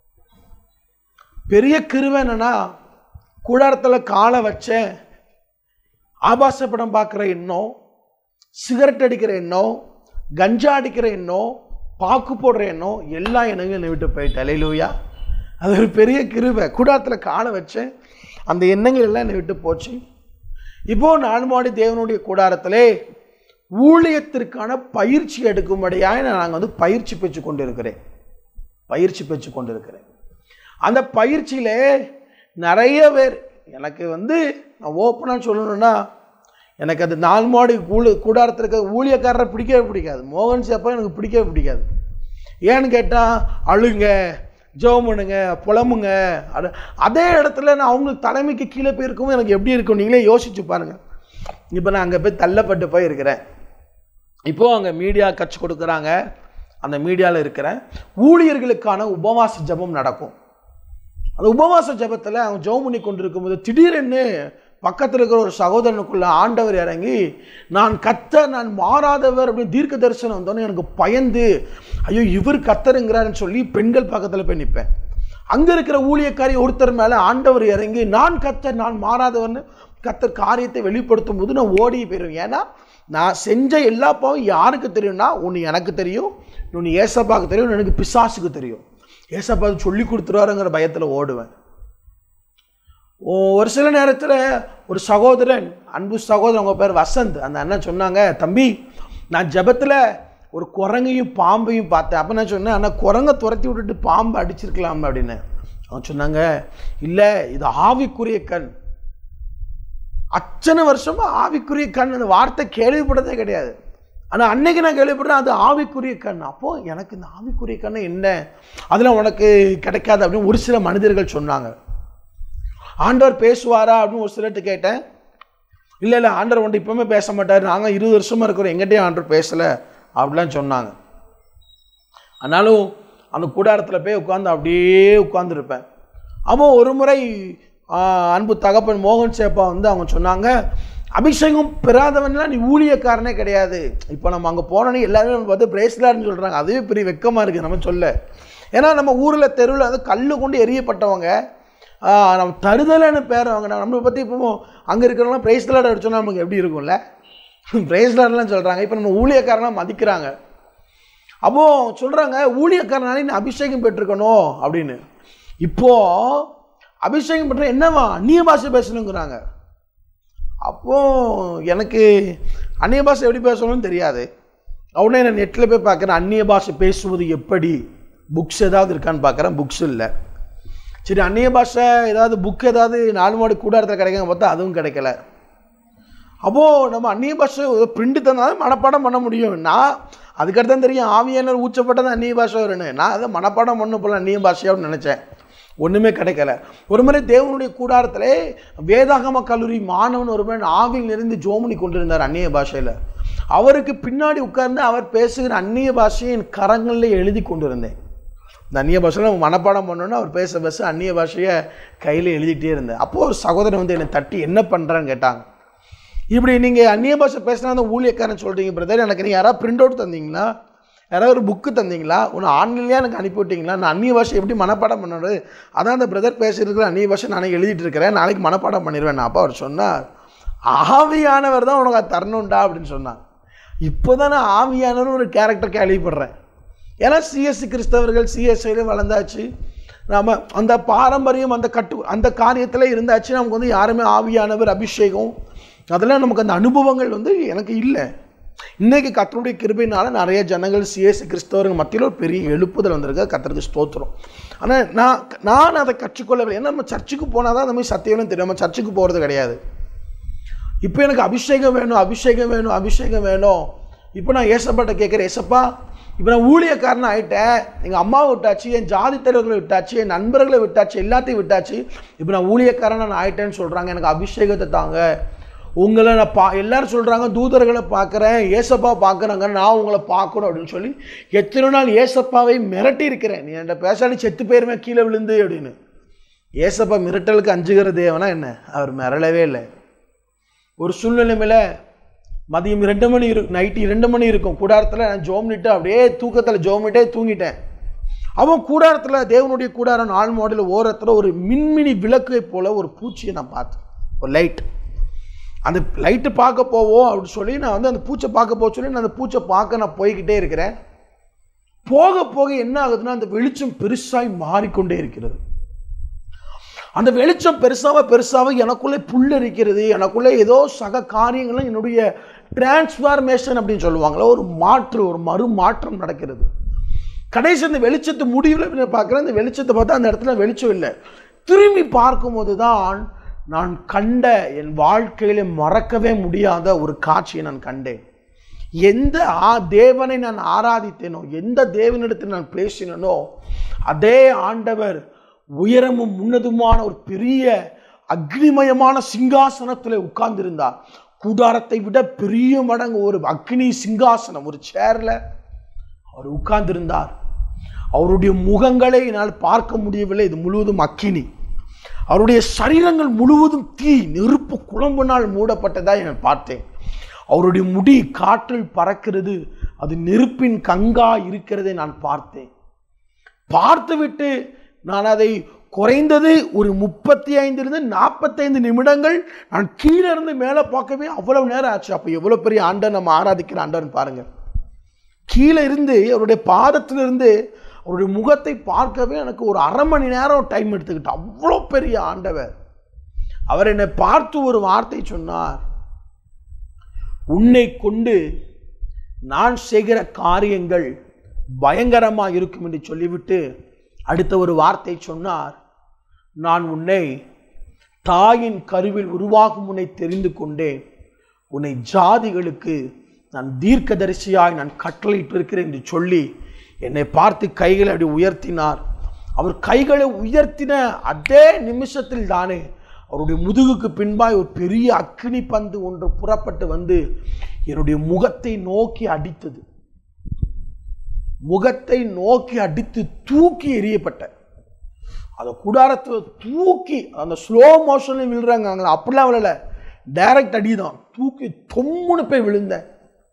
பெரிய கிருவை என்னன்னா கூடாரத்தில் காலை வச்சேன் ஆபாச படம் பார்க்குற எண்ணம் சிகரெட் அடிக்கிற எண்ணம் கஞ்சா அடிக்கிற எண்ணம் பாக்கு போடுற எண்ணம் எல்லா எண்ணங்களும் என்னை விட்டு போயிட்டேன் அலையிலூயா அது ஒரு பெரிய கிருபை கூடாரத்தில் காலை வச்சேன் அந்த எண்ணங்கள் எல்லாம் என்னை விட்டு போச்சு இப்போ நான்மாடி தேவனுடைய கூடாரத்திலே ஊழியத்திற்கான பயிற்சி எடுக்கும்படியாக நாங்கள் வந்து பயிற்சி பெற்று கொண்டிருக்கிறேன் பயிற்சி பெற்று கொண்டிருக்கிறேன் அந்த பயிற்சியிலே நிறைய பேர் எனக்கு வந்து நான் ஓப்பனாக சொல்லணும்னா எனக்கு அது நாலு மாடி கூழு கூடாரத்தில் இருக்க ஊழியக்காரரை பிடிக்கவே பிடிக்காது மோகன் சேப்பா எனக்கு பிடிக்கவே பிடிக்காது ஏன்னு கேட்டால் அழுங்க ஜெபம் பண்ணுங்க புலம்புங்க அது அதே இடத்துல நான் அவங்க தலைமைக்கு கீழே போயிருக்கவும் எனக்கு எப்படி இருக்கும் நீங்களே யோசிச்சு பாருங்கள் இப்போ நான் அங்கே போய் தள்ளப்பட்டு போய் இருக்கிறேன் இப்போது அங்கே மீடியா கற்றுக் கொடுக்குறாங்க அந்த மீடியாவில் இருக்கிறேன் ஊழியர்களுக்கான உபவாச ஜெபம் நடக்கும் அந்த உபவாச ஜெபத்தில் அவங்க ஜெபம் பண்ணி கொண்டிருக்கும்போது திடீரென்னு பக்கத்தில் இருக்கிற ஒரு சகோதரனுக்குள்ள ஆண்டவர் இறங்கி நான் கத்தர் நான் மாறாதவர் அப்படின்னு தீர்க்க தரிசனம் வந்தோன்னே எனக்கு பயந்து ஐயோ இவர் கத்தருங்கிறாருன்னு சொல்லி பெண்கள் பக்கத்தில் போய் நிற்பேன் அங்கே இருக்கிற ஊழியக்காரி ஒருத்தர் மேலே ஆண்டவர் இறங்கி நான் கத்தர் நான் மாறாதவர்னு கத்தர் காரியத்தை வெளிப்படுத்தும் போது நான் ஓடி போயிடுவேன் ஏன்னா நான் செஞ்ச எல்லா பாவம் யாருக்கு தெரியும்னா ஒன்று எனக்கு தெரியும் இன்னொன்று ஏசப்பாவுக்கு தெரியும் இன்னொன்று எனக்கு பிசாசுக்கு தெரியும் ஏசப்பா அது சொல்லி கொடுத்துருவாருங்கிற பயத்தில் ஓடுவேன் ஒரு சில நேரத்தில் ஒரு சகோதரன் அன்பு சகோதரன் உங்கள் பேர் வசந்த் அந்த அண்ணன் சொன்னாங்க தம்பி நான் ஜெபத்தில் ஒரு குரங்கையும் பாம்பையும் பார்த்தேன் அப்போ நான் சொன்னேன் ஆனால் குரங்கை துரத்தி விட்டுட்டு பாம்பை அடிச்சிருக்கலாம் அப்படின்னு அவன் சொன்னாங்க இல்லை இது ஆவிக்குரிய கண் அத்தனை வருஷமா ஆவிக்குரிய கண் அந்த வார்த்தை கேள்விப்பட்டதே கிடையாது ஆனால் அன்னைக்கு நான் கேள்விப்பட்டேன் அது ஆவிக்குரிய கண் அப்போ எனக்கு இந்த ஆவிக்குரிய கண் என்ன அதில் உனக்கு கிடைக்காது அப்படின்னு ஒரு சில மனிதர்கள் சொன்னாங்க ஆண்டவர் பேசுவாரா அப்படின்னு ஒரு சிலர்கிட்ட கேட்டேன் இல்லை இல்லை ஆண்டவர் வந்து இப்பவுமே பேச மாட்டார் நாங்கள் இருபது வருஷமா இருக்கிறோம் எங்கிட்டயும் ஆண்டவர் பேசலை அப்படிலாம் சொன்னாங்க ஆனாலும் அந்த கூடாரத்தில் போய் உட்காந்து அப்படியே உட்காந்துருப்பேன் அவன் ஒரு முறை ஆ, அன்பு தகப்பன் மோகன் சேப்பா வந்து அவங்க சொன்னாங்க அபிஷேகம் பெறாதவன்லாம் நீ ஊழியக்காரனே கிடையாது இப்போ நம்ம அங்கே போனோன்னே எல்லாருமே நம்ம பார்த்து பிரேஸ்லார்னு சொல்கிறாங்க அதுவே பெரிய வெக்கமாக இருக்குது நம்ம சொல்ல ஏன்னா நம்ம ஊரில் தெருவில் வந்து கல் கொண்டு எரியப்பட்டவங்க ஆ, நம்ம தருதலைன்னு பேர் அவங்க நம்மளை பற்றி இப்போ அங்கே இருக்கிறவங்களாம் பிரேஸ்லாட் அடிச்சோன்னா நமக்கு எப்படி இருக்கும்ல பிரேஸ்லாட்லாம் சொல்கிறாங்க இப்போ நம்ம ஊழியக்காரனாக மதிக்கிறாங்க அப்போ சொல்றாங்க ஊழியக்காரனாலே நீ அபிஷேகம் பெற்றிருக்கணும் அப்படின்னு இப்போ அபிஷேகம் பெற்ற என்னவா அந்நிய பாஷை பேசணுங்கிறாங்க அப்போ எனக்கு அந்நிய பாஷை எப்படி பேசணும்னு தெரியாது உடனே நான் நெட்டில் போய் பார்க்குறேன் அந்நிய பாஷை பேசுவது எப்படி புக்ஸ் ஏதாவது இருக்கான்னு பார்க்குறேன் புக்ஸ் இல்லை சரி அந்நிய பாஷை ஏதாவது புக் ஏதாவது நாலு மாடு கூடாரத்தில் கிடைக்கும் பார்த்தா அதுவும் கிடைக்கல அப்போது நம்ம அந்நிய பாஷை பிரிண்ட் தந்தாலும் மனப்பாடம் பண்ண முடியும் நான் அதுக்கடுத்து தான் தெரியும் ஆவியானர் ஊச்சப்பட்டது அந்நிய பாஷை வரும்னு நான் அதை மனப்பாடம் பண்ண போல அந்நிய பாஷையான்னு நினச்சேன் ஒன்றுமே கிடைக்கல ஒரு முறை தேவனுடைய கூடாரத்திலே வேதாகம கல்லூரி மாணவன் ஒருவன் ஆவில் நிறைந்து ஜோமனி கொண்டிருந்தார் அந்நிய பாஷையில் அவருக்கு பின்னாடி உட்கார்ந்து அவர் பேசுகிற அந்நிய பாஷையை என் கரங்களில் எழுதி கொண்டிருந்தேன் இந்த அந்நிய பாஷையில் நம்ம மனப்பாடம் பண்ணோன்னா அவர் பேச பேச அந்நிய பாஷையை கையில் எழுதிட்டே இருந்தேன் அப்போது ஒரு சகோதரன் வந்து என்னை தட்டி என்ன பண்ணுறான்னு கேட்டாங்க இப்படி நீங்கள் அந்நிய பாஷை பேசினா அந்த ஊழியக்காரன் சொல்கிறீங்க பிரதர் எனக்கு நீங்கள் யாராவது பிரிண்ட் அவுட் தந்தீங்களா யாராவது ஒரு புக்கு தந்தீங்களா ஒன்று ஆன்லைன்லேயே எனக்கு அனுப்பி விட்டீங்களா நான் அந்நிய பாஷை எப்படி மனப்பாடம் பண்ணணும் அதான் அந்த பிரதர் பேசியிருக்கிற அந்நிய பாஷை நானே எழுதிட்டு இருக்கிறேன் நாளைக்கு மனப்பாடம் பண்ணிடுவேன் நான் அப்போ அவர் சொன்னார் ஆவியானவர் தான் உனக்கு அது தரணும்டா அப்படின்னு சொன்னார் இப்போ தான் நான் ஆவியானவர் ஒரு கேரக்டர் கேள்விப்படுறேன் ஏன்னா சிஎஸ்சி கிறிஸ்தவர்கள் சிஎஸ்ஐயில் வளர்ந்தாச்சு நாம அந்த பாரம்பரியம் அந்த கட்டு அந்த காரியத்தில் இருந்தாச்சு நமக்கு வந்து யாருமே ஆவியானவர் அபிஷேகம் அதெல்லாம் நமக்கு அந்த அனுபவங்கள் வந்து எனக்கு இல்லை இன்னைக்கு கத்தருடைய கிருபையினால நிறைய ஜனங்கள் சிஎஸ்சி கிறிஸ்தவர்கள் மத்தியில் ஒரு பெரிய எழுப்புதல் வந்திருக்கு கத்தருக்கு ஸ்தோத்திரம் ஆனால் நான் நான் அதை கற்றுக்கொள்ளவில்லை ஏன்னா நம்ம சர்ச்சுக்கு போனால் தான் அந்த மாதிரி சத்தியம் தெரியும் நம்ம சர்ச்சுக்கு போகிறது கிடையாது இப்போ எனக்கு அபிஷேகம் வேணும் அபிஷேகம் வேணும் அபிஷேகம் வேணும் இப்போ நான் ஏசப்பாட்ட கேட்குறேன் ஏசப்பா இப்போ நான் ஊழியக்காரன் ஆகிட்டேன் எங்கள் அம்மாவை விட்டாச்சு என் ஜாதி தலைவர்களை விட்டாச்சு என் நண்பர்களை விட்டாச்சு எல்லாத்தையும் விட்டாச்சு இப்போ நான் ஊழியக்காரன் நான் ஆகிட்டேன்னு சொல்கிறாங்க எனக்கு அபிஷேகத்தை தாங்க உங்களை நான் பா எல்லாரும் சொல்கிறாங்க தூதர்களை பார்க்குறேன் ஏசப்பா பார்க்குறாங்க நான் உங்களை பார்க்கணும் அப்படின்னு சொல்லி எத்தனை நாள் ஏசப்பாவை மிரட்டி இருக்கிறேன் நீ என்கிட்ட பேசாடி செத்து போயிருவேன் கீழே விழுந்து அப்படின்னு ஏசப்பா மிரட்டலுக்கு அஞ்சுகிற தேவனா என்ன அவர் மிரளவே இல்லை ஒரு சூழ்நிலைமையில் மதியம் ரெண்டு மணி இரு நைட்டு ரெண்டு மணி இருக்கும் கூடாரத்தில் நான் ஜோம்னிட்டு அப்படியே தூக்கத்தில் ஜோமிட்டே தூங்கிட்டேன் அவன் கூடாரத்தில் தேவனுடைய கூடாரம் நாலு மாடல ஓரத்தில் ஒரு மின்மினி விளக்கை போல ஒரு பூச்சியை நான் பார்த்தேன் ஒரு லைட் அந்த லைட்டு பார்க்க போவோம் அப்படின்னு சொல்லி நான் வந்து அந்த பூச்சை பார்க்க போக சொல்லி நான் அந்த பூச்சை பார்க்க நான் போய்கிட்டே இருக்கிறேன் போக போக என்ன ஆகுதுன்னா அந்த வெளிச்சம் பெருசாய் மாறிக்கொண்டே இருக்கிறது அந்த வெளிச்சம் பெருசாக பெருசாக எனக்குள்ளே புல்லரிக்கிறது எனக்குள்ளே ஏதோ சக காரியங்களும் என்னுடைய டிரான்ஸ்ஃபார்மேஷன் அப்படின்னு சொல்லுவாங்களா ஒரு மாற்று ஒரு மறு மாற்றம் நடக்கிறது கடைசி அந்த வெளிச்சத்து முடிவில் பார்க்குறேன் அந்த வெளிச்சத்தை பார்த்தா அந்த இடத்துல வெளிச்சம் இல்லை திரும்பி பார்க்கும்போது தான் நான் கண்ட என் வாழ்க்கையில மறக்கவே முடியாத ஒரு காட்சியை நான் கண்டேன் எந்த ஆ தேவனை நான் ஆராதித்தேனோ எந்த தேவனிடத்தில் நான் பேசினனோ அதே ஆண்டவர் உயரமும் உன்னதுமான ஒரு பெரிய அக்னிமயமான சிங்காசனத்தில் உட்கார்ந்திருந்தார் கூடாரத்தை விட பெரிய மடங்கு ஒரு அக்னி சிங்காசனம் ஒரு சேர்ல அவர் உட்கார்ந்திருந்தார் அவருடைய முகங்களை என்னால் பார்க்க முடியவில்லை இது முழுவதும் அக்கினி அவருடைய சரீரங்கள் முழுவதும் தீ நெருப்பு குழம்பினால் மூடப்பட்டதா நான் பார்த்தேன் அவருடைய முடி காற்றில் பறக்கிறது அது நெருப்பின் கங்கா இருக்கிறதை நான் பார்த்தேன் பார்த்துவிட்டு நான் அதை குறைந்தது ஒரு முப்பத்தி ஐந்திலிருந்து நாற்பத்தைந்து நிமிடங்கள் நான் கீழே இருந்து மேலே பார்க்கவே அவ்வளவு நேரம் ஆச்சு அப்போ எவ்வளோ பெரிய ஆண்டை நம்ம ஆராதிக்கிற ஆண்டன்னு பாருங்க கீழே இருந்து அவருடைய பாதத்திலிருந்து அவருடைய முகத்தை பார்க்கவே எனக்கு ஒரு அரை மணி நேரம் டைம் எடுத்துக்கிட்டு அவ்வளோ பெரிய ஆண்டவர் அவர் என்னை பார்த்து ஒரு வார்த்தை சொன்னார் உன்னை கொண்டு நான் செய்கிற காரியங்கள் பயங்கரமா இருக்கும் என்று சொல்லிவிட்டு அடுத்த ஒரு வார்த்தை சொன்னார் நான் உன்னை தாயின் கருவில் உருவாகும் உன்னை தெரிந்து கொண்டேன் உன்னை ஜாதிகளுக்கு நான் தீர்க்கதரிசியாய் நான் கட்டளையிட்டிருக்கிறேன் என்று சொல்லி என்னை பார்த்து கைகளை அப்படி உயர்த்தினார் அவர் கைகளை உயர்த்தின அதே நிமிஷத்தில் தானே அவருடைய முதுகுக்கு பின்பாய் ஒரு பெரிய அக்கினி பந்து ஒன்று புறப்பட்டு வந்து என்னுடைய முகத்தை நோக்கி அடித்தது முகத்தை நோக்கி அடித்து தூக்கி எறியப்பட்ட அந்த கூடாரத்தை தூக்கி அந்த ஸ்லோ மோஷன்ல விழுறாங்க அங்கே அப்படிலாம் விழல டைரக்ட் அடிதான் தூக்கி தொம்முன்னு போய் விழுந்தேன்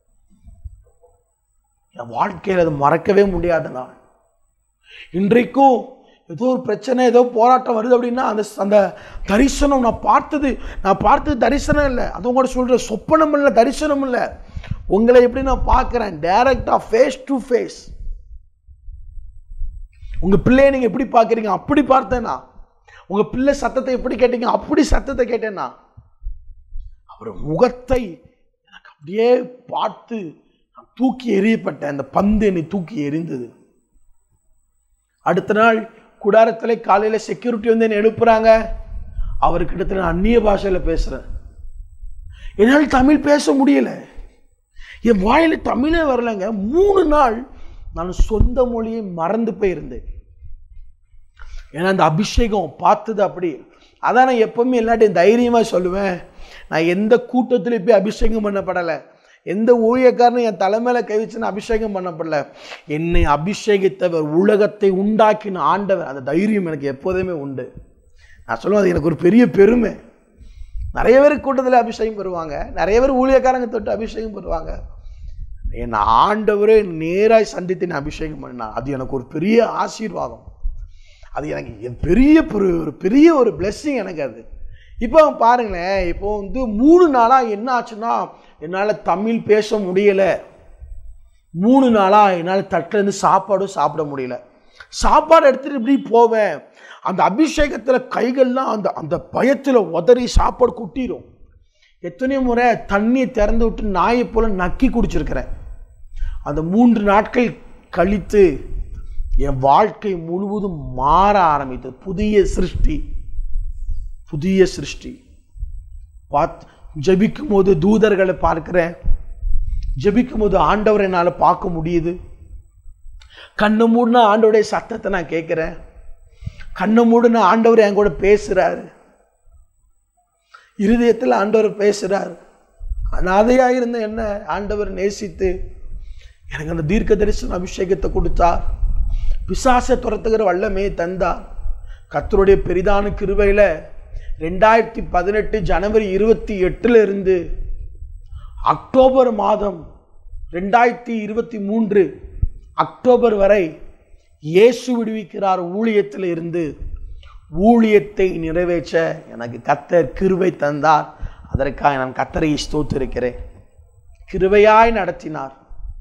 என் வாழ்க்கையில் அது மறக்கவே முடியாத நாள் இன்றைக்கும் ஏதோ ஒரு பிரச்சனை ஏதோ போராட்டம் வருது அப்படின்னா அந்த அந்த தரிசனம் நான் பார்த்தது நான் பார்த்தது தரிசனம் இல்லை அது உங்கள்ட்ட சொல்ற சொப்பனம் இல்லை தரிசனம் இல்லை உங்களை எப்படி நான் பார்க்குறேன் டைரக்டா ஃபேஸ் டு ஃபேஸ் உங்க பிள்ளையை நீங்க எப்படி பார்க்குறீங்க அப்படி பார்த்தேனா உங்க பிள்ளை சத்தத்தை எப்படி கேட்டீங்க அப்படி சத்தத்தை கேட்டேனா அவர் முகத்தை எனக்கு அப்படியே பார்த்து நான் தூக்கி எறியப்பட்டேன் அந்த பந்து என்னை தூக்கி எறிந்தது அடுத்த நாள் குடாரத்தில் காலையில் செக்யூரிட்டி வந்து என்னை எழுப்புறாங்க அவர்கிட்ட நான் அந்நிய பாஷையில் பேசுகிறேன் என்னால் தமிழ் பேச முடியல என் வாயில தமிழே வரலங்க மூணு நாள் நான் சொந்த மொழியை மறந்து போயிருந்தேன் ஏன்னா அந்த அபிஷேகம் பார்த்தது அப்படி அதான் நான் எப்பவுமே எல்லாட்டையும் தைரியமாக சொல்லுவேன் நான் எந்த கூட்டத்திலையும் போய் அபிஷேகம் பண்ணப்படலை எந்த ஊழியக்காரனும் என் தலைமையில கை வச்சு நான் அபிஷேகம் பண்ணப்படல என்னை அபிஷேகித்தவர் உலகத்தை உண்டாக்கின ஆண்டவர் அந்த தைரியம் எனக்கு எப்போதுமே உண்டு நான் சொல்லுவேன் அது எனக்கு ஒரு பெரிய பெருமை நிறைய பேர் கூட்டத்தில் அபிஷேகம் பெறுவாங்க நிறைய பேர் ஊழியக்காரங்க தொட்டு அபிஷேகம் பெறுவாங்க என் ஆண்டவரே நேராய் சந்தித்து நான் அபிஷேகம் பண்ணா அது எனக்கு ஒரு பெரிய ஆசீர்வாதம் அது எனக்கு என் பெரிய ஒரு ஒரு பெரிய ஒரு blessing எனக்கு அது இப்போ பாருங்களேன் இப்போ வந்து மூணு நாளாக என்ன ஆச்சுன்னா என்னால் தமிழ் பேச முடியலை மூணு நாளாக என்னால் தட்டிலேருந்து சாப்பாடும் சாப்பிட முடியல சாப்பாடு எடுத்துகிட்டு இப்படி போவேன் அந்த அபிஷேகத்தில் கைகள்லாம் அந்த அந்த பயத்தில் உதறி சாப்பாடு கொட்டிடும் எத்தனையோ முறை தண்ணியை திறந்து விட்டு நாயை போல நக்கி குடிச்சிருக்கிறேன் அந்த மூன்று நாட்கள் கழித்து என் வாழ்க்கை முழுவதும் மாற ஆரம்பித்தது புதிய சிருஷ்டி புதிய சிருஷ்டி பார்த்து ஜெபிக்கும் போது தூதர்களை பார்க்கிறேன் ஜெபிக்கும் போது ஆண்டவரை என்னால் பார்க்க முடியுது கண்ணு மூடினா ஆண்டவருடைய சத்தத்தை நான் கேட்குறேன் கண்ணு மூடின ஆண்டவர் என் கூட பேசுகிறாரு இருதயத்தில் ஆண்டவர் பேசுகிறார் அனாதையாக இருந்த என்ன ஆண்டவர் நேசித்து எனக்கு அந்த தீர்க்க தரிசன அபிஷேகத்தை கொடுத்தார் பிசாசை துரத்துகிற வல்லமே தந்தார் கத்தருடைய பெரிதான கிருபையில் ரெண்டாயிரத்தி பதினெட்டு ஜனவரி இருபத்தி எட்டுல இருந்து அக்டோபர் மாதம் ரெண்டாயிரத்தி இருபத்தி மூன்று அக்டோபர் வரை இயேசு விடுவிக்கிறார் ஊழியத்தில் இருந்து ஊழியத்தை நிறைவேற்ற எனக்கு கத்தர் கிருபை தந்தார் அதற்காக நான் கத்தரை ஸ்தோத்திருக்கிறேன் கிருபையாய் நடத்தினார்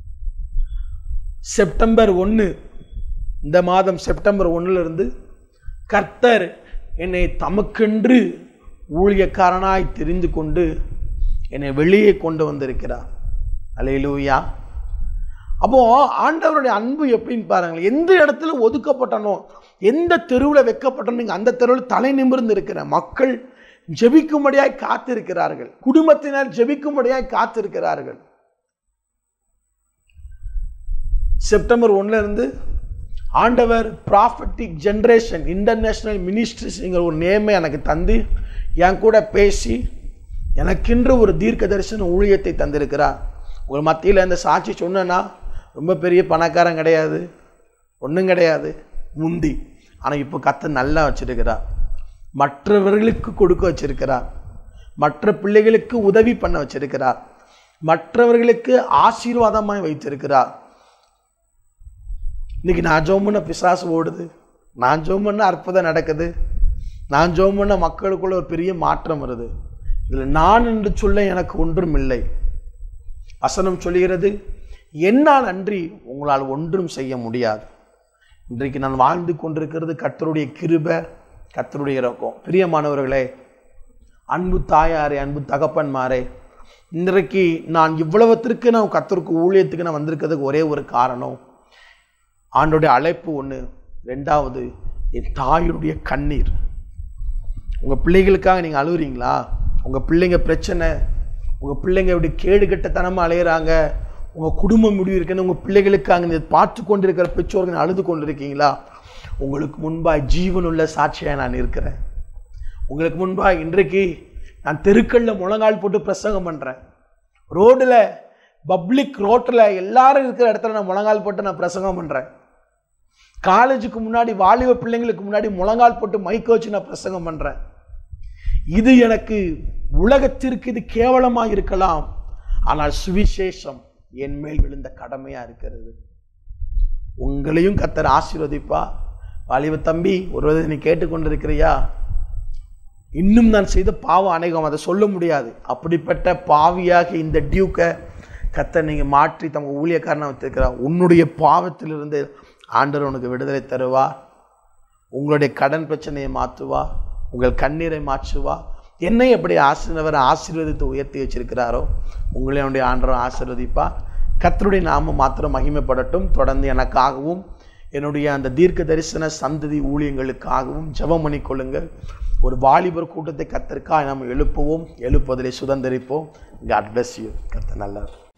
செப்டம்பர் ஒன்று இந்த மாதம் செப்டம்பர் ஒண்ணுல இருந்து கர்த்தர் என்னை தமக்கென்று ஊழியக்காரனாய் தெரிந்து கொண்டு என்னை வெளியே கொண்டு வந்திருக்கிறார் அலையிலூயா அப்போ ஆண்டவருடைய அன்பு எப்படின்னு பாருங்களேன் எந்த இடத்துல ஒதுக்கப்பட்டனோ எந்த தெருவில் வைக்கப்பட்டனோ நீங்க அந்த தெருவில் தலை நிமிர்ந்து இருக்கிற மக்கள் ஜெபிக்கும்படியாய் காத்திருக்கிறார்கள் குடும்பத்தினர் ஜெபிக்கும்படியாய் காத்திருக்கிறார்கள் செப்டம்பர் ஒண்ணுல இருந்து ஆண்டவர் ப்ராஃபட்டிக் ஜென்ரேஷன் இன்டர்நேஷ்னல் மினிஸ்ட்ரிஸ்ங்கிற ஒரு நேமை எனக்கு தந்து என் கூட பேசி எனக்கென்று ஒரு தீர்க்க தரிசன ஊழியத்தை தந்திருக்கிறார் உங்கள் மத்தியில் இந்த சாட்சி சொன்னேன்னா ரொம்ப பெரிய பணக்காரன் கிடையாது ஒன்றும் கிடையாது முந்தி ஆனால் இப்போ கத்தை நல்லா வச்சிருக்கிறார் மற்றவர்களுக்கு கொடுக்க வச்சிருக்கிறார் மற்ற பிள்ளைகளுக்கு உதவி பண்ண வச்சிருக்கிறார் மற்றவர்களுக்கு ஆசீர்வாதமாய் வைத்திருக்கிறார் இன்னைக்கு நான் ஜோம் பண்ண பிசாசு ஓடுது நான் ஜோம் பண்ண அற்புதம் நடக்குது நான் ஜோம் பண்ண மக்களுக்குள்ள ஒரு பெரிய மாற்றம் வருது இதில் நான் என்று சொல்ல எனக்கு ஒன்றும் இல்லை வசனம் சொல்கிறது என்னால் அன்றி உங்களால் ஒன்றும் செய்ய முடியாது இன்றைக்கு நான் வாழ்ந்து கொண்டிருக்கிறது கர்த்தருடைய கிருபை கர்த்தருடைய இறக்கம் பிரியமானவர்களே அன்பு தாயாரே அன்பு தகப்பன்மாரே இன்றைக்கு நான் இவ்வளவத்திற்கு நான் கத்தருக்கு ஊழியத்துக்கு நான் வந்திருக்கிறதுக்கு ஒரே ஒரு காரணம் ஆண்டோடைய அழைப்பு ஒன்று ரெண்டாவது என் தாயுடைய கண்ணீர் உங்கள் பிள்ளைகளுக்காக நீங்கள் அழுகுறீங்களா உங்கள் பிள்ளைங்க பிரச்சனை உங்கள் பிள்ளைங்க இப்படி கேடு கெட்டத்தனமாக அலையிறாங்க உங்கள் குடும்பம் முடிவு இருக்குன்னு உங்கள் பிள்ளைகளுக்காக நீங்கள் பார்த்து கொண்டிருக்கிற பெற்றோர்கள் அழுது கொண்டிருக்கீங்களா உங்களுக்கு முன்பாக ஜீவனுள்ள சாட்சியாக நான் இருக்கிறேன் உங்களுக்கு முன்பாக இன்றைக்கு நான் தெருக்களில் முழங்கால் போட்டு பிரசங்கம் பண்ணுறேன் ரோடில் பப்ளிக் ரோட்டில் எல்லாரும் இருக்கிற இடத்துல நான் முழங்கால் போட்டு நான் பிரசங்கம் பண்ணுறேன் காலேஜுக்கு முன்னாடி வாலிப பிள்ளைங்களுக்கு முன்னாடி முழங்கால் போட்டு மைக்க வச்சு நான் பிரசங்கம் பண்ணுறேன் இது எனக்கு உலகத்திற்கு இது கேவலமாக இருக்கலாம் ஆனால் சுவிசேஷம் என் மேல் விழுந்த கடமையாக இருக்கிறது உங்களையும் கத்தர் ஆசீர்வதிப்பா வாலிப தம்பி ஒருவரை நீ கேட்டுக்கொண்டிருக்கிறியா இன்னும் நான் செய்த பாவம் அநேகம் அதை சொல்ல முடியாது அப்படிப்பட்ட பாவியாக இந்த டியூக்கை கத்தை நீங்கள் மாற்றி தமக்கு ஊழியக்காரனை வச்சிருக்கிறார் உன்னுடைய பாவத்திலிருந்து ஆண்டவர் உனக்கு விடுதலை தருவா உங்களுடைய கடன் பிரச்சனையை மாற்றுவா உங்கள் கண்ணீரை மாற்றுவா என்னை எப்படி ஆசிரியர் ஆசீர்வதித்து உயர்த்தி வச்சிருக்கிறாரோ உங்களை என்னுடைய ஆண்டவர் ஆசீர்வதிப்பா கத்தருடைய நாமம் மாத்திரம் மகிமைப்படட்டும் தொடர்ந்து எனக்காகவும் என்னுடைய அந்த தீர்க்க தரிசன சந்ததி ஊழியங்களுக்காகவும் ஜெபம் பண்ணிக்கொள்ளுங்கள் ஒரு வாலிபர் கூட்டத்தை கத்தருக்காக நாம் எழுப்புவோம் எழுப்புவதிலே சுதந்திரிப்போம் காட் bless you கத்த நல்லவர்